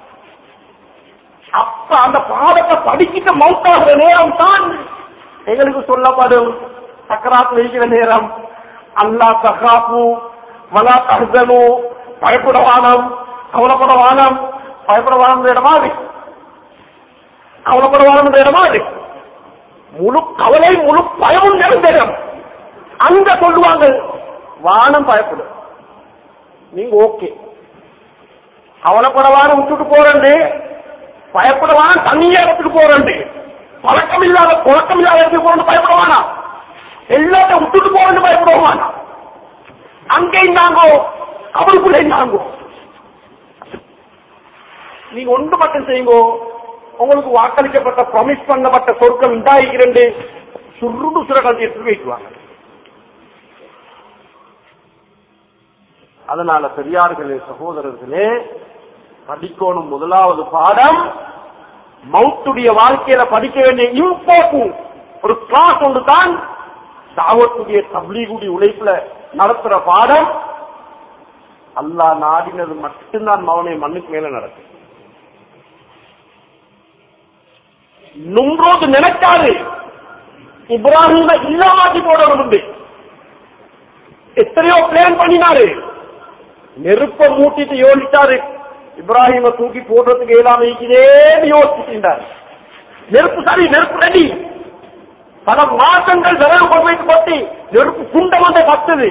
அப்ப அந்த பாடத்தை படிக்கிட்டு மவுத்தாகிற நேரம் தான் எங்களுக்கு சொல்லப்படும் சக்கராத்தில் இருக்கிற நேரம் அல்லா தகாப்பு வலா தகனு பயப்படவானம் கவலைப்படவானம் பயப்படவானம் இடமா அது கவலைப்படவானம் இடமா அது முழு கவலை முழு பயமும் நிறைந்த இடம் அங்க சொல்லுவாங்க வானம் பயப்படும் நீங்க ஓகே கவலைப்படவான விட்டுட்டு போறேன் பயப்படவான தண்ணியே எடுத்துட்டு போறேன் பழக்கம் இல்லாத புழக்கம் இல்லாத இடத்துக்கு போறது பயப்படவானா எல்லாத்தையும் விட்டுட்டு போறது பயப்படுவானா அங்கே இருந்தாங்கோ அவருக்குள்ள இருந்தாங்கோ நீங்க ஒன்று மட்டும் செய்யுங்கோ உங்களுக்கு வாக்களிக்கப்பட்ட ப்ராமிஸ் பண்ணப்பட்ட சொர்க்கம் இண்டாயிருக்கிறது சுருண்டு சுரகல் எடுத்து வைக்குவாங்க அதனால பெரியார்களே சகோதரர்களே படிக்கணும் முதலாவது பாடம் மவுத்துடைய வாழ்க்கையில படிக்க வேண்டிய இம்பார்ட்டன் ஒரு கிளாஸ் ஒன்று தான் தாவத்துடைய தப்லீகுடி உழைப்புல நடத்துற பாடம் அல்லாஹ் நாடினது மட்டும்தான் மவனை மண்ணுக்கு மேல நடக்கும் நும்ரோது நினைக்காது இப்ராஹிம் இல்லாமாட்டி போடணும் உண்டு எத்தனையோ பிளான் பண்ணினாரு நெருப்ப மூட்டிட்டு யோசிச்சாரு இப்ராஹிம தூக்கி போடுறதுக்கு இயலாம இருக்குதேன்னு யோசிச்சுட்டார் நெருப்பு சரி நெருப்பு ரெடி பல மாசங்கள் விரல் கொண்டு போயிட்டு கொட்டி நெருப்பு குண்டம் வந்து பத்துது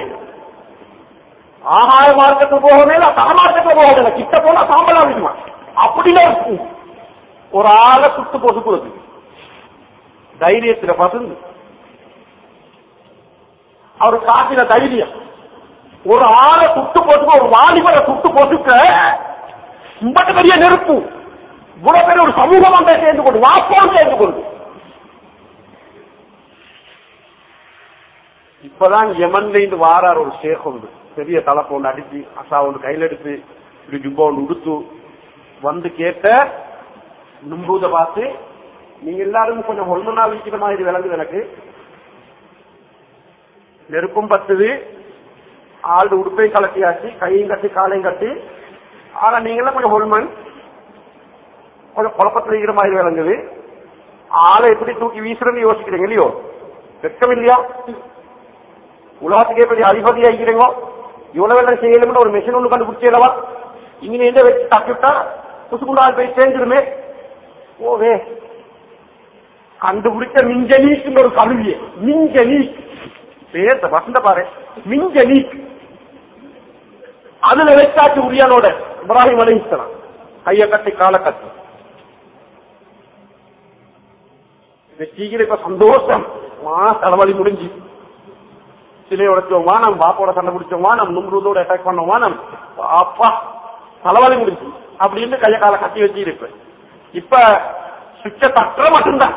ஆகாய மார்க்கத்துக்கு போகவே இல்லை தர மார்க்கத்துல போகவே கிட்ட போனா சாம்பலா விடுமா அப்படிலாம் இருக்கும் ஒரு ஆளை சுட்டு பொசுக்குறது தைரியத்துல பசந்து அவர் காட்டின தைரியம் ஒரு ஆளை சுட்டு போட்டுக்க ஒரு வாலிபரை சுட்டு போட்டுக்க இம்பட்டு பெரிய நெருப்பு இவ்வளவு பெரிய ஒரு சமூகம் அங்கே சேர்ந்து கொண்டு வாப்போம் சேர்ந்து கொண்டு இப்பதான் யமன்ல இருந்து வாரார் ஒரு ஷேக் உண்டு பெரிய தலைப்பு ஒன்று அடிச்சு அசா ஒன்று கையில் எடுத்து இப்படி ஜுப்பா ஒன்று உடுத்து வந்து கேட்ட நும்பூத பார்த்து நீங்க எல்லாரும் கொஞ்சம் ஒழுங்கனா வீக்கிற மாதிரி விளங்குது எனக்கு நெருப்பும் பத்துது ஆள் உடுப்பையும் கலட்டியாச்சு கையும் கட்டி காலையும் கட்டி ஆனா நீங்களாம் கொஞ்சம் ஹொல்மன் கொஞ்சம் குழப்பத்தில் இருக்கிற மாதிரி விளங்குது ஆளை எப்படி தூக்கி வீசுறேன்னு யோசிக்கிறீங்க இல்லையோ வெக்கம் இல்லையா உலகத்துக்கே பெரிய அதிபதியா இருக்கிறீங்க இவ்வளவு எல்லாம் செய்யணும்னு ஒரு மிஷின் ஒன்று கண்டுபிடிச்சேலவா இங்க எந்த வச்சு தப்பிவிட்டா புசுக்குள்ள ஆள் போய் சேர்ந்துருமே ஓவே கண்டுபிடிச்ச மிஞ்சனீக்குன்னு ஒரு கருவியை மிஞ்சனீக் பேச வசந்த பாரு மிஞ்சனீக் அதுல வச்சாச்சு உரியானோட இப்ராஹிம் அலிஸ்லாம் கைய கட்டி கால கட்டி வெற்றிகிற இப்ப சந்தோஷம் மா தலைவலி முடிஞ்சு சிலையை உடைச்சோமா நம்ம பாப்போட சண்டை பிடிச்சோமா நம்ம நும்ருதோட அட்டாக் பண்ணோமா நம்ம அப்பா தலைவலி முடிஞ்சு அப்படின்னு கைய கால கட்டி வச்சு இருப்பேன் இப்ப சுவிட்ச தட்டுற மட்டும்தான்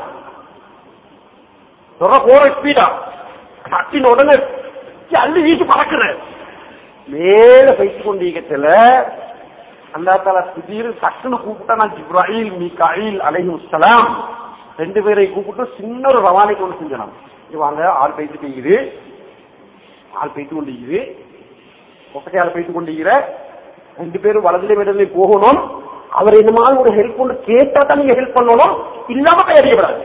சொல்ற போற ஸ்பீடா தட்டின உடனே அள்ளி வீசி பறக்குற மேல போயிட்டு கொண்டிருக்கத்துல அல்லா தாலா திடீர் டக்குன்னு கூப்பிட்டா நான் ஜிப்ராஹில் மீகாயில் அலைஹி சலாம் ரெண்டு பேரை கூப்பிட்டு சின்ன ஒரு ரவானை கொண்டு செஞ்சோம் இது வாங்க ஆள் போயிட்டு போய்க்குது ஆள் போயிட்டு கொண்டிருக்குது ஒப்பக்கையால் போயிட்டு கொண்டிருக்கிற ரெண்டு பேரும் வலதுல இடத்துல போகணும் அவர் இந்த மாதிரி ஒரு ஹெல்ப் ஒன்று கேட்டா தான் நீங்க ஹெல்ப் பண்ணணும் இல்லாம கையடிக்கப்படாது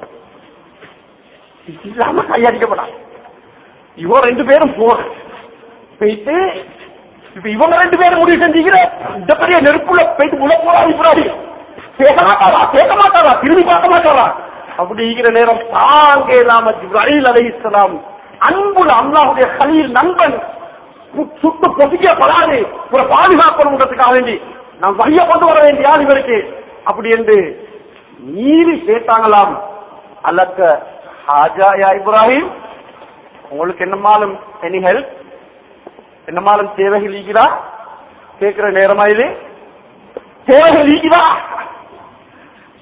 இல்லாம கையடிக்கப்படாது இவன் ரெண்டு பேரும் போன போயிட்டு இப்ப இவங்க ரெண்டு பேரும் முடிவு செஞ்சுக்கிற இந்த பெரிய நெருப்புல போயிட்டு உள்ள போறாரு இப்ராஹிம் கேட்க மாட்டாரா கேட்க மாட்டாரா திரும்பி பார்க்க மாட்டாரா அப்படிங்கிற நேரம் தாங்க இல்லாம ஜிப்ராஹில் அலை இஸ்லாம் அன்புல அல்லாஹுடைய கலியில் நண்பன் சு- சுட்டு பொசிக்கப்படாது ஒரு பாதுகாக்கணுன்றதுக்காக வேண்டி நான் வழிய கொண்டு வர வேண்டிய ஆள் இவருக்கு அப்படி என்று மீறி கேட்டாங்களாம் அல்லக்க ஹாஜா யா இப்ராஹிம் உங்களுக்கு என்னமாலும் எனி ஹெல்ப் என்னமாலும் தேவைகள் ஈகிறா கேட்கிற நேரமா இது தேவைகள் ஈகிறா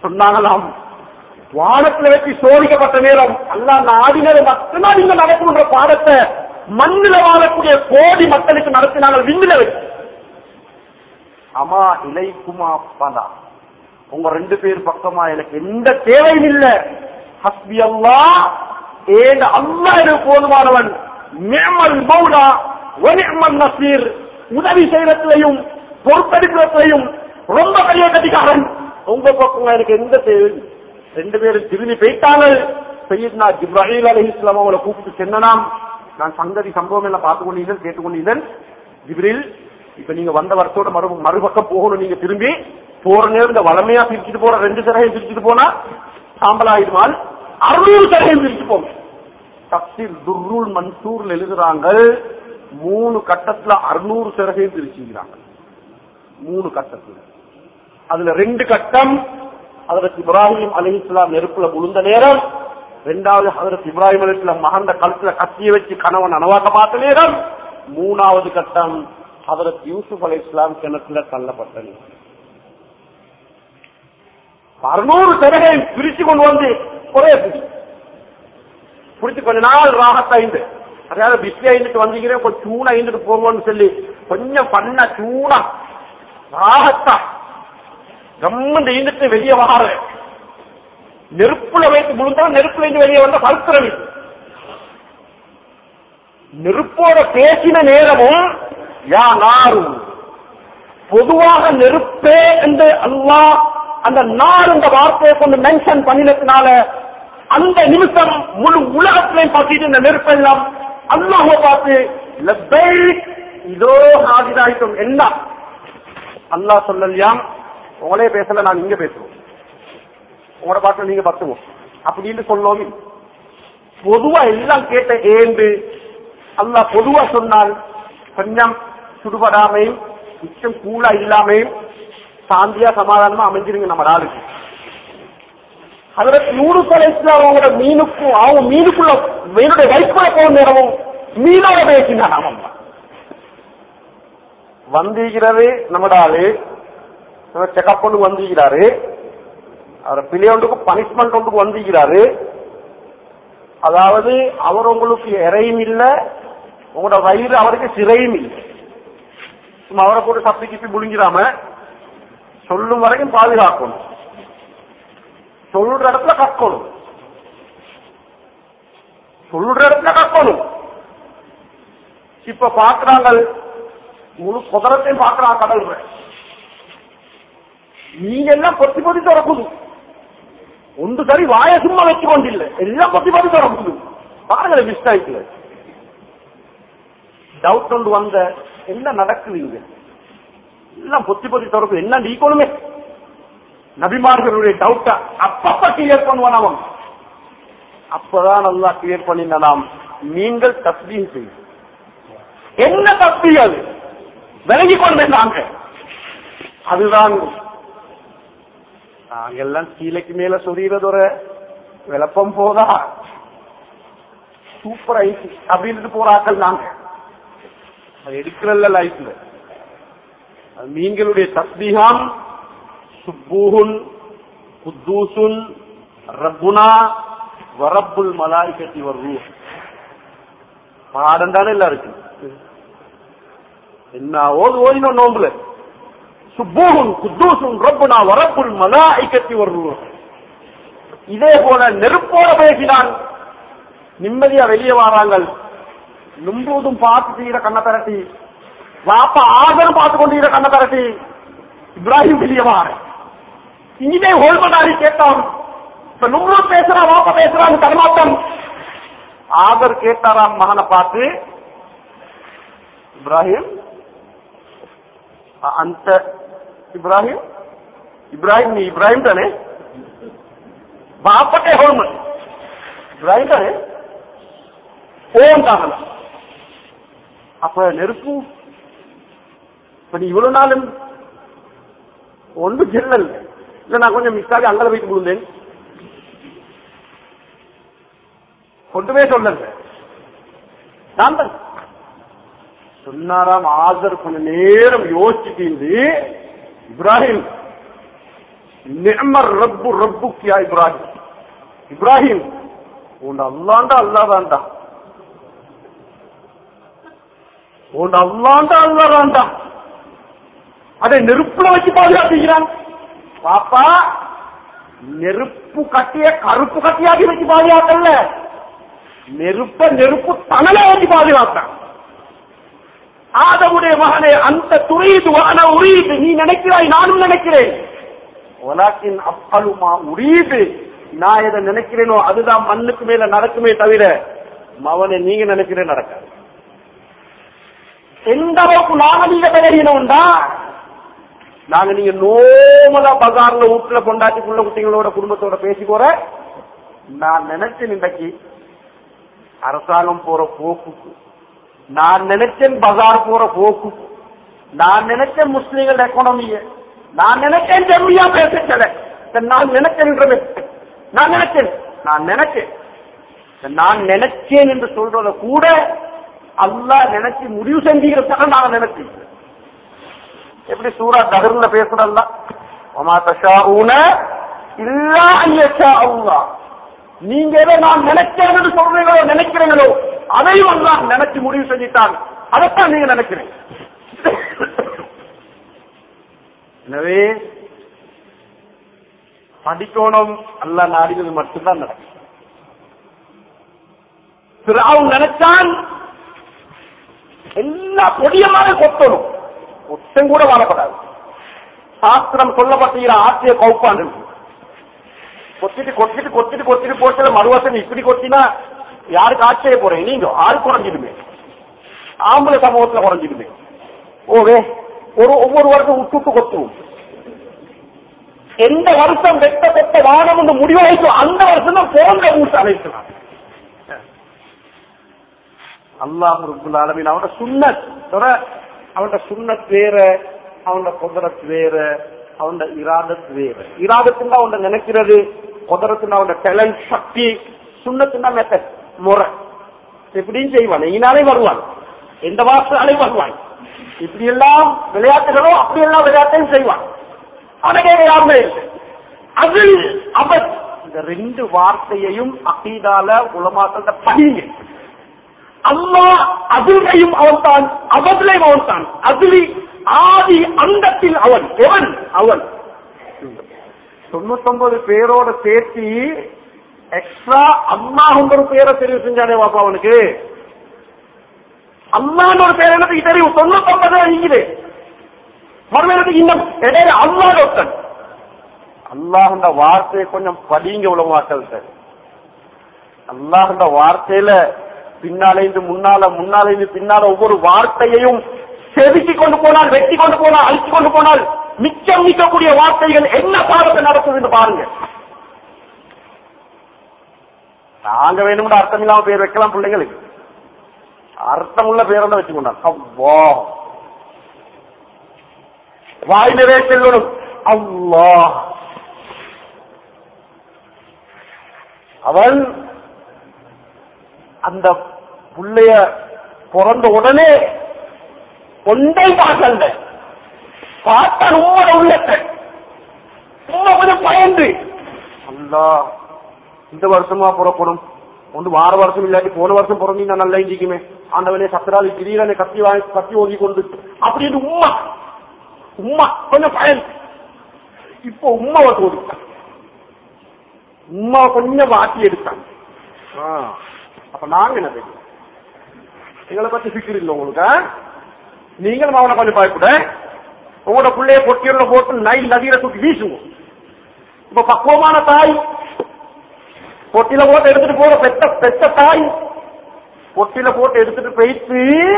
சொன்னாங்களாம் வானத்துல வச்சு சோதிக்கப்பட்ட நேரம் அல்லா நாடினது மட்டும்தான் நீங்க நடக்குன்ற பாடத்தை மண்ணில வாழக்கூடிய கோடி மக்களுக்கு நடத்தினாங்க விண்ணில வச்சு அமா இலைக்குமா பதா உங்க ரெண்டு பேர் பக்கமா எனக்கு எந்த தேவையும் இல்ல ஹஸ்பி அல்லா ஏன் அல்லா எனக்கு போதுமானவன் மேமல் மௌலா ஒனிமல் நசீர் உதவி செய்யறதுலையும் பொறுப்பெடுக்கிறதுலையும் ரொம்ப பெரிய கதிகாரன் உங்க பக்கம் எனக்கு எந்த தேவை ரெண்டு பேரும் திரும்பி போயிட்டாங்க சையத்னா ஜிப்ராஹில் அலி இஸ்லாம் அவங்களை கூப்பிட்டு சென்னனாம் நான் சங்கதி சம்பவம் எல்லாம் பார்த்து கொண்டீர்கள் கேட்டுக்கொண்டீர்கள் ஜிப்ரில் இப்ப நீங்க வந்த வருஷத்தோட மறு மறுபக்கம் போகணும் நீங்க திரும்பி போற நேரம் இந்த வளமையா பிரிச்சுட்டு போற ரெண்டு சிறகையும் பிரிச்சுட்டு போனா சாம்பல் ஆயிடுவால் அறுநூறு சிறகையும் பிரிச்சு போங்க தப்சீர் துர்ருல் மன்சூர்ல எழுதுறாங்க மூணு கட்டத்துல அறுநூறு சிறகையும் பிரிச்சுக்கிறாங்க மூணு கட்டத்துல அதுல ரெண்டு கட்டம் அதற்கு இப்ராஹிம் அலி இஸ்லாம் நெருப்புல விழுந்த நேரம் ரெண்டாவது ஹதரத் இப்ராஹிம் அலி இஸ்லாம் மகந்த கழுத்துல கத்திய வச்சு கணவன் அனவாக்க பார்த்த நேரம் மூணாவது கட்டம் ஹதரத் யூசுப் அலி இஸ்லாம் கிணத்துல தள்ளப்பட்ட நேரம் அறுநூறு சிறகை பிரிச்சு கொண்டு வந்து ஒரே பிடி பிடிச்சு கொஞ்ச நாள் ராகத்தைந்து அதாவது பிஸி ஐந்துட்டு வந்தீங்கன்னா கொஞ்சம் சூனா ஐந்துட்டு போங்கன்னு சொல்லி கொஞ்சம் பண்ண சூனா ராகத்தா கம்மன் ஈந்துட்டு வெளியே வராது நெருப்புல வைத்து முழுந்தவன் நெருப்புல இருந்து வெளியே வந்த கருத்துறவி நெருப்போட பேசின நேரமும் யா நாரும் பொதுவாக நெருப்பே என்று அல்லாஹ் அந்த நார் என்ற வார்த்தையை கொண்டு மென்ஷன் பண்ணினதுனால அந்த நிமிஷம் முழு உலகத்திலையும் பார்த்துட்டு இந்த நெருப்பெல்லாம் அல்லாஹ் பார்த்து லப்பை இதோ ஆதிதாயிட்டும் என்ன அல்லாஹ் சொல்லலையாம் உங்களே பேசல நான் இங்க பேசுவோம் உங்களோட பாட்டு நீங்க பத்துவோம் அப்படின்னு சொல்லோமே பொதுவா எல்லாம் கேட்ட ஏந்து அல்லாஹ் பொதுவா சொன்னால் கொஞ்சம் சுடுபடாமையும் மிச்சம் கூலா இல்லாமையும் சாந்தியா சமாதானமா அமைஞ்சிருங்க நம்ம நாளுக்கு அதுல நூறு கொலை அவங்களோட மீனுக்கும் அவங்க மீனுக்குள்ள மீனுடைய வயிற்றுக்குள்ள போன நேரமும் மீனோட பேசினான் அவன் வந்திருக்கிறது நம்மட ஆளு செக்அப் ஒன்று வந்திருக்கிறாரு அவர் பிள்ளையொன்றுக்கு பனிஷ்மெண்ட் ஒன்றுக்கு வந்திருக்கிறாரு அதாவது அவர் உங்களுக்கு இறையும் இல்லை உங்களோட வயிறு அவருக்கு சிறையும் இல்லை சும்மா அவரை போட்டு சப்பி கிப்பி முழுங்கிடாம சொல்லும் வரைக்கும் பாதுகாக்கணும் சொல்லுற இடத்துல கற்கணும் சொல்லுற இடத்துல கற்கணும் இப்ப பாக்குறாங்க முழு குதிரத்தையும் பாக்குறாங்க கடல்ல நீங்க எல்லாம் பொத்தி பொத்தி திறக்குது ஒன்று சரி வாய சும்மா வச்சு கொண்டில்லை எல்லாம் பொத்தி பொத்தி திறக்குது பாருங்க மிஸ்டாய்க்கு டவுட் ஒன்று வந்த என்ன நடக்குது இங்க எல்லாம் பொத்தி பொத்தி திறக்குது என்ன நீக்கணுமே நபிமார்களுடைய டவுட்டா அப்பப்ப கிளியர் பண்ணுவான் அவன் அப்பதான் நல்லா கிளியர் பண்ணினாம் நீங்கள் தஸ்பீம் செய்யும் என்ன தஸ்பீ அது விலகி கொண்டு நாங்க அதுதான் நாங்கெல்லாம் கீழைக்கு மேல சொல்றது ஒரு விளப்பம் போதா சூப்பர் ஐசி அப்படின்னு போறாக்கள் நாங்க அது எடுக்கிறல்ல லைஃப்ல அது மீன்களுடைய தஸ்பீகம் சுப்பூஹுன் குத்தூசுன் ரப்புனா வரப்புல் மலாய்கத்தி வர்றூ பாடம் தானே எல்லாம் இருக்கு என்ன ஓது ஓதினோம் நோம்புல சுப்பூஹுன் குத்தூசுன் ரப்புனா வரப்புல் மலாய்கத்தி வர்றூ இதே போல நெருப்போட பேசினான் நிம்மதியா வெளியே வராங்க நும்பூதும் பார்த்து செய்யற கண்ணை திரட்டி வாப்பா ஆதரம் பார்த்து கொண்டு கண்ணை திரட்டி இப்ராஹிம் வெளியே வார இங்கே ஹோல்மனாரி கேட்டான் இப்ப நும்பூர் பேசுறான் வாப்பா பேசுறான்னு தரமாட்டம் ஆதர் கேட்டாராம் மகனை பார்த்து இப்ராஹிம் அந்த இப்ராஹிம் இப்ராஹிம் நீ இப்ராஹிம் தானே బాపటే హోమ్ ரைட் ஓன் தாகலாம் அப்ப நெருப்பு இப்ப நீ இவ்வளவு நாளும் ஒன்றும் செல்லல் இல்ல நான் கொஞ்சம் மிஸ் ஆகி அங்கே போயிட்டு விழுந்தேன் ஒன்றுமே சொல்லல நான் தான் சொன்னாராம் ஆதர் கொஞ்ச நேரம் யோசிச்சுட்டு இப்ராஹிம் நிஅமர் ரப்பு ரப்புக்கியா இப்ராஹிம் இப்ராஹிம் உன் அல்லாண்டா அல்லாதாண்டா உன் அல்லாண்டா அல்லாதாண்டா அதை நெருப்புல வச்சு பாதுகாத்துக்கிறான் பாப்பா நெருப்பு கட்டிய கருப்பு கட்டியாக்கி வச்சு பாதுகாக்கல நெருப்ப நெருப்பு தனல வச்சு பாதுகாத்தான் ஆதமுடைய மகனே அந்த துறையீது ஆன உரியது நீ நினைக்கிறாய் நானும் நினைக்கிறேன் உலகின் அப்பலுமா உரியது நான் எதை நினைக்கிறேனோ அதுதான் மண்ணுக்கு மேல நடக்குமே தவிர மவனை நீங்க நினைக்கிறேன் நடக்காது எந்த அளவுக்கு நாங்க நீங்க விளையினோம்டா நாங்க நீங்க நோமலா பஜார்ல வீட்டுல கொண்டாட்டி புள்ள குட்டிங்களோட குடும்பத்தோட பேசி போற நான் நினைச்சேன் இன்றைக்கு அரசாங்கம் போற போக்குக்கு நான் நினைச்சேன் பஜார் போற போக்குக்கு நான் நினைச்சேன் முஸ்லீம்கள் எக்கானமிய நான் நினைச்சேன் ஜெமியா பேசல நான் நினைச்சேன் என்று நான் நினைச்சேன் நான் நினைச்சேன் நான் நினைச்சேன் என்று சொல்றத கூட அல்லாஹ் நினைச்சு முடிவு செஞ்சுக்கிறத நான் நினைச்சேன் எப்படி சூரா தகர்ல பேசுறல்ல ஒமா தஷாஊன இல்லா ஐயஷா அல்லாஹ் நீங்க எதை நான் நினைக்கிறேன் என்று சொல்றீங்களோ நினைக்கிறீங்களோ அதையும் அல்லாஹ் நினைச்சு முடிவு செஞ்சிட்டான் அதைத்தான் நீங்க நினைக்கிறீங்க எனவே படிக்கணும் அல்ல நாடினது மட்டும்தான் நடக்கும் பிறாவும் நினைச்சான் எல்லா பொடியமாக கொத்தணும் ஒத்தம் கூட வாழப்படாது சாஸ்திரம் சொல்லப்பட்டிருக்கிற ஆட்சிய கௌப்பாண்டு கொத்திட்டு கொத்திட்டு கொத்திட்டு கொத்திட்டு போட்டு மறுவசம் இப்படி கொத்தினா யாருக்கு ஆட்சிய போறேன் நீங்க ஆள் குறைஞ்சிடுமே ஆம்பளை சமூகத்துல குறைஞ்சிடுமே ஓவே ஒரு ஒவ்வொரு வருஷம் விட்டு விட்டு கொத்துவோம் எந்த வருஷம் வெட்ட பெட்ட வானம் என்று முடிவாயிட்டோ அந்த வருஷம் தான் போன்ற ஊட்ட அழைக்கலாம் அல்லாஹ் ரபுல் ஆலமீன் அவனோட சுண்ணத் தவிர அவனோட சுண்ணத் வேற அவனோட குதிரத் வேற அவனோட இராதத் வேற இராதத்துன்னா அவனோட நினைக்கிறது குதிரத்துனா அவனோட டேலண்ட் சக்தி சுண்ணத்துனா மெத்தட் முறை எப்படியும் செய்வான் எங்கினாலே வருவான் எந்த வாசனாலே வருவான் இப்படி எல்லாம் விளையாட்டுகளோ அப்படி எல்லாம் விளையாட்டையும் செய்வான் அவனுக்கே யாருமே இல்லை அது அவர் இந்த ரெண்டு வார்த்தையையும் அகீதால உலமாக்கள்கிட்ட படிங்க அம்மா அதிலையும் அவன் தான் அவதிலையும் அவன் தான் அதிலி ஆதி அந்தத்தில் அவன் எவன் அவன் தொண்ணூத்தொன்பது பேரோட சேர்த்து எக்ஸ்ட்ரா அம்மாஹுங்கிற பேரை தெரிவு செஞ்சானே பாப்பா அவனுக்கு அம்மான்னு ஒரு பேர் எனக்கு தெரியும் தொண்ணூத்தொன்பது இருக்குது மறுபடியும் இன்னும் இடையில அல்லாஹ் ஒருத்தன் அல்லாஹ் வார்த்தையை கொஞ்சம் படிங்க உலமாக்கள் அல்லாஹ் வார்த்தையில பின்னாலேந்து முன்னால முன்னாலேந்து பின்னால ஒவ்வொரு வார்த்தையையும் செதுக்கி கொண்டு போனால் வெட்டி கொண்டு போனால் அழிச்சு கொண்டு போனால் மிச்சம் மிக்கக்கூடிய வார்த்தைகள் என்ன பாடத்தை நடத்துதுன்னு பாருங்க நாங்க வேணும்னு அர்த்தம் இல்லாம பேர் வைக்கலாம் பிள்ளைங்களுக்கு அர்த்தம் உள்ள பேரெல்லாம் வச்சுக்கொண்டான் அவ்வா வாய் நிறைய செல்வனும் அல்லா அவன் அந்த புள்ளைய பிறந்த உடனே கொண்டே பார்க்கல பார்த்தான் உம்மோட உள்ளத்தை உம்ம கொஞ்சம் பயந்து அல்லா இந்த வருஷமா புறப்படும் ஒன்று வார வருஷம் இல்லாட்டி போன வருஷம் பிறந்தீங்க நான் நல்லா இஞ்சிக்குமே ஆண்டவனே சத்திராதி திடீரென கத்தி வாங்கி கத்தி ஓங்கி கொண்டு அப்படின்னு உம்மா உம்மா கொஞ்சம் பயந்து இப்போ உம்மாவை தோடித்தான் உம்மா கொஞ்சம் வாட்டி எடுத்தான் ஆ, அப்ப நாங்க என்ன செய்யணும் எங்களை பத்தி சிக்கல் இல்லை உங்களுக்கு ஆ? நீங்களும் அவனை கொஞ்சம் பயப்பட உங்களோட பிள்ளைய பொட்டியுள்ள போட்டு நைல் நதியில தூக்கி வீசுங்க இப்ப பக்குவமான தாய் பொட்டில போட்டு எடுத்துட்டு போற பெத்த பெத்த தாய் பொட்டில போட்டு எடுத்துட்டு போயிட்டு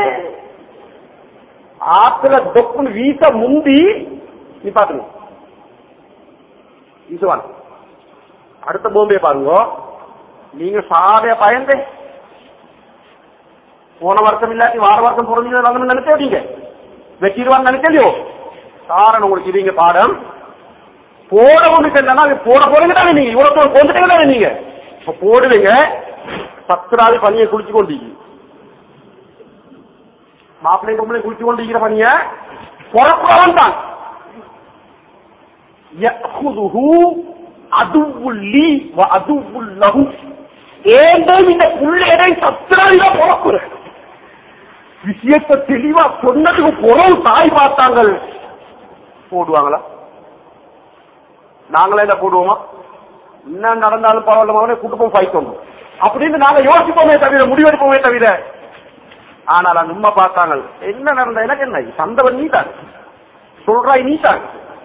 ஆத்துல தொப்புன்னு வீச முந்தி நீ பாத்துங்க வீசுவான் அடுத்த பூமியை பாருங்க நீங்க சாதைய பயந்து போன வருஷம் இல்லாட்டி வார வருஷம் பிறந்தீங்க நினைச்சே நீங்க வெட்டிடுவான்னு நினைக்கலையோ காரணம் உங்களுக்கு இதுங்க பாடம் போட ஒண்ணு இல்லைன்னா போட போறீங்க தானே நீங்க இவ்வளவு தூரம் கொண்டுட்டீங்க தானே நீங்க இப்ப போடுவீங்க பத்து நாள் பனியை குளிச்சு கொண்டீங்க மாப்பிள்ளை பொம்பளை குளிச்சு கொண்டிருக்கிற பனிய பொறப்புறவன் தான் யஅஹுதுஹு அதுவுல் லீ வ அதுவுல் லஹு ஏண்டே இந்த புள்ளையரை சத்திரவில பிறக்குறேன் விஷயத்தை தெளிவா சொன்னதுக்கு புறவு தாய் பார்த்தாங்க போடுவாங்களா நாங்களே என்ன போடுவோமா என்ன நடந்தாலும் பரவாயில்ல மகனே குடும்பம் பாய்க்கணும் அப்படின்னு நாங்க யோசிப்போமே தவிர முடிவெடுப்போமே தவிர ஆனால் அந்த உண்மை பார்த்தாங்க என்ன நடந்த எனக்கு என்ன சந்தவன் நீ தான் சொல்றாய் நீ தான்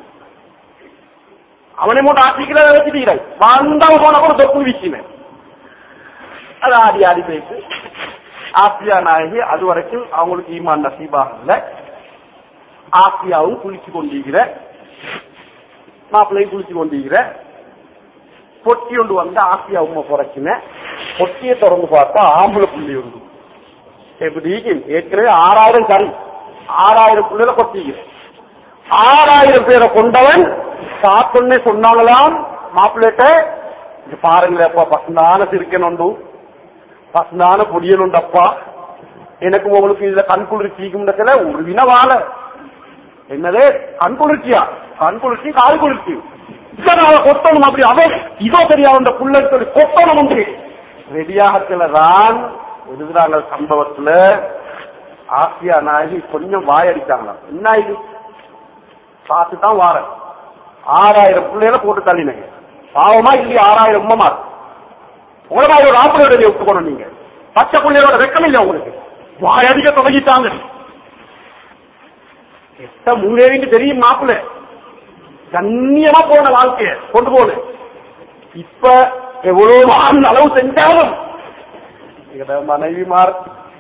அவனை மட்டும் ஆசிக்கிறத வச்சுக்கிறாய் வந்தவன் போன கூட தொப்பு வீசினேன் அது ஆடி ஆடி போயிட்டு ஆசியா நாயகி அது வரைக்கும் அவங்களுக்கு ஈமான் நசீபாக இல்லை ஆசியாவும் குளிச்சு கொண்டிருக்கிற மாப்பிள்ளையும் குளிச்சு கொண்டிருக்கிற பொட்டி ஒன்று வந்து ஆசியா உண்மை குறைச்சின பொட்டியை திறந்து பார்த்தா ஆம்பளை புள்ளி உண்டு எப்படி ஏற்கனவே ஆறாயிரம் கரு ஆறாயிரம் புள்ளில கொட்டிக்கிறேன் ஆறாயிரம் பேரை கொண்டவன் பார்த்தோன்னே சொன்னாங்களாம் மாப்பிள்ளைட்ட இது பாருங்களேப்பா பசந்தான சிரிக்கணுண்டு பசந்தான பொடியனுண்டப்பா எனக்கு உங்களுக்கு இதுல கண் குளிர்ச்சிக்கும்ன்றதுல ஒரு வின வாழ என்னது கண் குளிர்ச்சியா கண் குளிர்ச்சி கால் குளிர்ச்சி இதனால கொத்தணும் அப்படி அவன் இதோ தெரியாது அந்த புள்ளை சொல்லி கொத்தணும் உண்டு ரெடியாகத்துல தான் எழுதுறாங்க சம்பவத்துல ஆசியா நாயகி கொஞ்சம் வாயடிச்சாங்களாம் என்ன இது பார்த்து தான் வாரேன் ஆறாயிரம் பிள்ளைகளை போட்டு தள்ளினீங்க பாவமா இல்லையா ஆறாயிரம் உம்மமா உங்களை மாதிரி ஒரு ஆம்பளை ஒப்புக்கணும் நீங்க பச்சை பிள்ளைகளோட வெக்கம் இல்லை உங்களுக்கு வாயடிக்க தொடங்கிட்டாங்க எத்த மூணேவின்னு தெரியும் மாப்பிள்ள கண்ணியமா போன வாழ்க்கைய கொண்டு போன இப்ப எவ்வளவு வாழ்ந்த அளவு செஞ்சாலும் எங்கட மனைவிமார்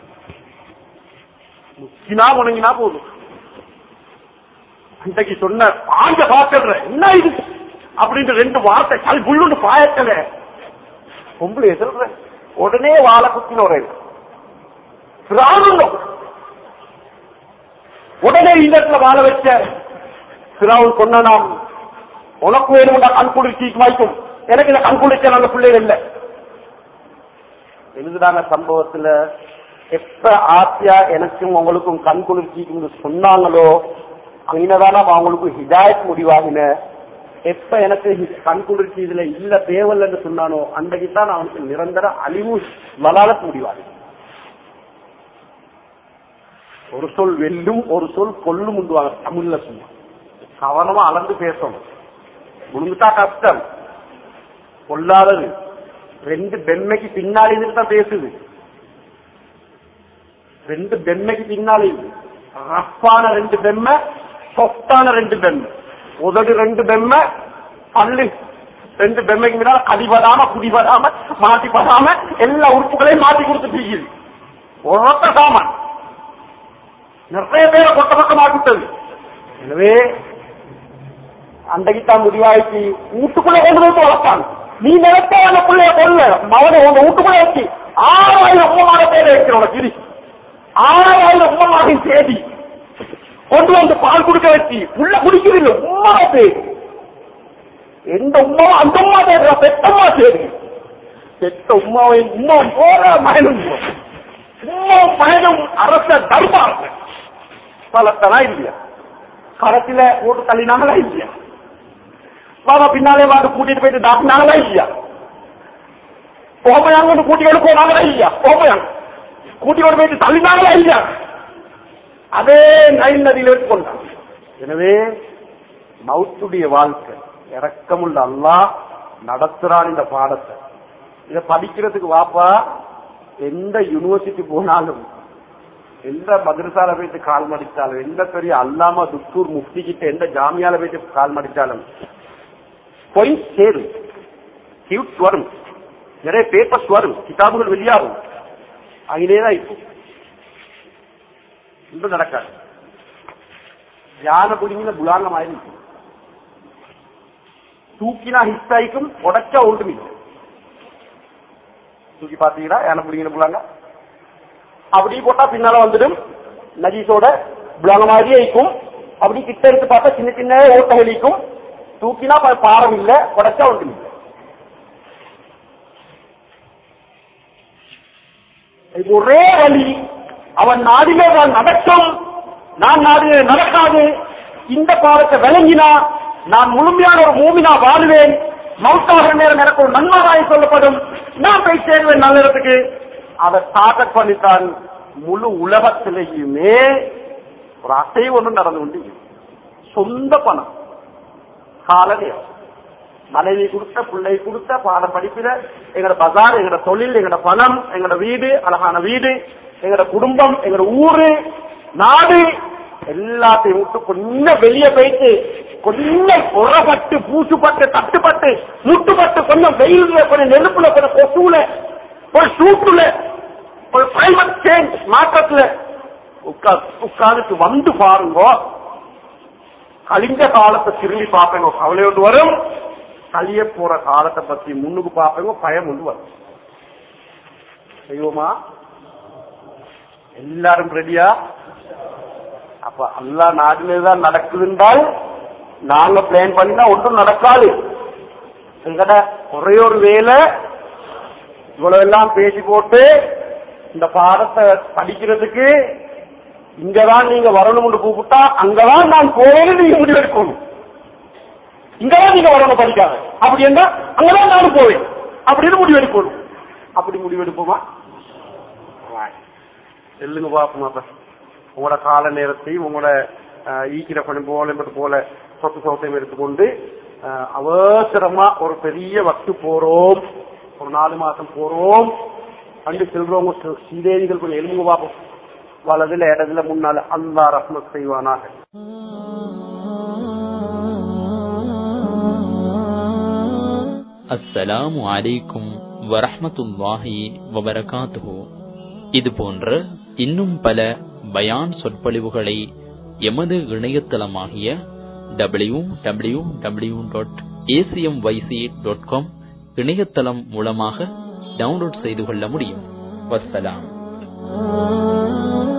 முக்கினா முணங்கினா போதும் அன்றைக்கு சொன்ன பாஞ்ச பாக்கற என்ன இது அப்படின்ற ரெண்டு வார்த்தை கல் புள்ளுண்டு பாயக்கல பொம்பளை சொல்ற உடனே வாழை குத்தின ஒரு பிராணுங்க உடனே இந்த இடத்துல வாழ வச்ச பிராவுன் சொன்ன நாம் உனக்கு வேணும்டா கண் குளிர்ச்சிக்கு வாய்க்கும் எனக்கு இந்த கண் குளிர்ச்ச நல்ல பிள்ளைகள் இல்லை எழுதுறாங்க சம்பவத்துல எப்ப ஆசியா எனக்கும் உங்களுக்கும் கண் குளிர்ச்சிக்கும் சொன்னாங்களோ அங்கதான அவங்களுக்கு ஹிதாயத் முடிவாகின எப்ப எனக்கு ஹி- கண் குளிர்ச்சி இதுல இல்ல தேவல்லன்னு சொன்னானோ அன்றைக்கு தான் அவனுக்கு நிரந்தர அழிவு வலாலத் முடிவாகுது ஒரு சொல் வெல்லும் ஒரு சொல் கொல்லும் உண்டுவாங்க தமிழ்ல சொன்னா கவனமா அளந்து பேசணும் முழுங்குட்டா கஷ்டம் கொல்லாதது ரெண்டு பெண்மைக்கு பின்னாடி இருந்து தான் பேசுது ரெண்டு பெண்மைக்கு பின்னாடி ரப்பான ரெண்டு பெண்மை சொத்தான ரெண்டு பெண்மை உதடு ரெண்டு பெண்மை பல்லு ரெண்டு பெண்மைக்கு முன்னால கடிபடாம குடிபடாம மாட்டி படாம எல்லா உறுப்புகளையும் மாட்டி கொடுத்துட்டு ஒரொத்த சாமான் நிறைய பேரை கொட்ட பக்கம் மாட்டிட்டது எனவே அன்றைக்கு தான் முடிவாயிச்சு வீட்டுக்குள்ள கொண்டு வந்து வளர்த்தாங்க நீ நினைச்ச அந்த பிள்ளைய கொல்ல மகனை உங்க வீட்டுக்குள்ள வச்சு ஆறாயிரம் மூணாயிரம் பேரை வைக்கிறோம் உனக்கு இரு. ஆறாயிரம் மூணாயிரம் தேதி கொண்டு வந்து பால் கொடுக்க வச்சு உள்ள குடிக்கிறது உமா பேர் எந்த உமா அந்த உமா பேர் பெத்தம்மா பேரு பெத்த உமாவை உமா போற மயனும் உமா மயனும் அரச தர்மம் பலத்தனா இல்லையா கரத்தில ஓட்டு தள்ளினாங்களா இல்லையா வாங்க பின்னாலே வாங்க கூட்டிட்டு போயிட்டு தாக்குனாங்களா இல்லையா ஓமையாங்க கூட்டிட்டு போனாங்களா இல்லையா ஓமையாங்க கூட்டிட்டு போயிட்டு தள்ளினாங்களா இல்லையா அதே நைல் நதியில வச்சு கொண்டாங்க எனவே மவுத்துடைய வாழ்க்கை இறக்கமுள்ள அல்லாஹ் நடத்துறான் இந்த பாடத்தை இதை படிக்கிறதுக்கு வாப்பா எந்த யூனிவர்சிட்டி போனாலும் எந்த மதரசால போயிட்டு கால் மடிச்சாலும் எந்த பெரிய அல்லாம துத்தூர் முஃப்தி கிட்ட எந்த ஜாமியால போயிட்டு கால் மடிச்சாலும் போய் சேரும் ஹியூட்ஸ் வரும் நிறைய பேப்பர்ஸ் வரும் கிதாபுகள் வெளியாகும் அங்கேதான் இருக்கும் இன்னும் நடக்காது யானை குடிங்கின புலாங்கம் ஆயிருக்கும் தூக்கினா ஹிட் ஆயிக்கும் உடச்சா ஒன்றும் இல்லை தூக்கி பாத்தீங்களா யானை பிடிங்கின புலாங்க அப்படி போட்டா பின்னால வந்துடும் நஜீஸோட புலாங்க மாதிரியே இருக்கும் அப்படி கிட்ட எடுத்து பார்த்தா சின்ன சின்ன ஓட்டைகள் இருக்கும் தூக்கினா பா- பாரம் இல்ல உடச்சா ஒன்றும் இல்லை இது ஒரே வழி அவன் நாடிலே நான் நடக்கும் நான் நாடிலே நடக்காது இந்த பாடத்தை விளங்கினா நான் முழுமையான ஒரு மூமினா வாழுவேன் மௌத்தாகிற நேரம் எனக்கு ஒரு நன்மராய் சொல்லப்படும் நான் போய் சேருவேன் நல்ல இடத்துக்கு அதை டார்கெட் பண்ணித்தான் முழு உலகத்திலேயுமே ஒரு அசைவு ஒன்று நடந்து கொண்டு இருக்கு. சொந்த பணம் கால நேரம் மனைவி கொடுத்த பிள்ளை கொடுத்த பாட படிப்பில எங்கட பஜார் எங்கட தொழில் எங்கட பணம் எங்கட வீடு அழகான வீடு எங்கட குடும்பம் எங்கட ஊரு நாடு எல்லாத்தையும் விட்டு கொஞ்சம் வெளியே போயிட்டு கொஞ்சம் உரப்பட்டு பூசுப்பட்டு தட்டுப்பட்டு முட்டுப்பட்டு கொஞ்சம் வெயில்ல கொஞ்சம் நெருப்புல கொஞ்சம் கொசுல ஒரு சூட்டுல ஒரு கிளைமேட் சேஞ்ச் மாற்றத்துல உட்கா உட்கார்ந்துட்டு வந்து பாருங்க கழிஞ்ச காலத்தை திரும்பி பார்ப்பேங்க கவலை ஒன்று வரும் கழிய போற காலத்தை பத்தி முன்னுக்கு பார்ப்பேங்க பயம் ஒன்று வரும் செய்வோமா எல்லாரும் ரெடியா அப்ப அல்லா நாட்டிலேதான் நடக்குதுன்றால் நாங்க பிளான் பண்ணினா ஒன்றும் நடக்காது எங்கட ஒரே ஒரு வேலை இவ்வளவு எல்லாம் பேசி போட்டு இந்த பாடத்தை படிக்கிறதுக்கு இங்கதான் நீங்க வரணும்னு கூப்பிட்டா அங்கதான் நான் போவேன்னு நீங்க முடிவெடுக்கணும் இங்கதான் நீங்க வரணும் படிக்காத அப்படி என்ன அங்கதான் நானும் போவேன் அப்படின்னு முடிவெடுக்கணும் அப்படி முடிவெடுப்போமா சொல்லுங்க பாப்போம் அப்ப உங்களோட கால நேரத்தையும் உங்களோட அஹ், ஈக்கிற பணி போல என்பது போல சொத்து சொத்தையும் எடுத்துக்கொண்டு அஹ், அவசரமா ஒரு பெரிய வக்து போறோம் ஒரு நாலு மாசம் போறோம் அண்டு செல்றவங்க சி- சீதேவிகள் கொஞ்சம் எலும்பு பார்ப்போம் வலதுல இடத்துல முன்னால அல்லா ரஹ்மத் செய்வானாக அஸ்ஸலாமு அலைக்கும் வரஹ்மத்துல்லாஹி வபரகாத்துஹு இது போன்ற இன்னும் பல பயான் சொற்பொழிவுகளை எமது இணையதளமாகிய W W W dot ACM YC dot com இணையதளம் மூலமாக டவுன்லோட் செய்து கொள்ள முடியும் வஸ்ஸலாம்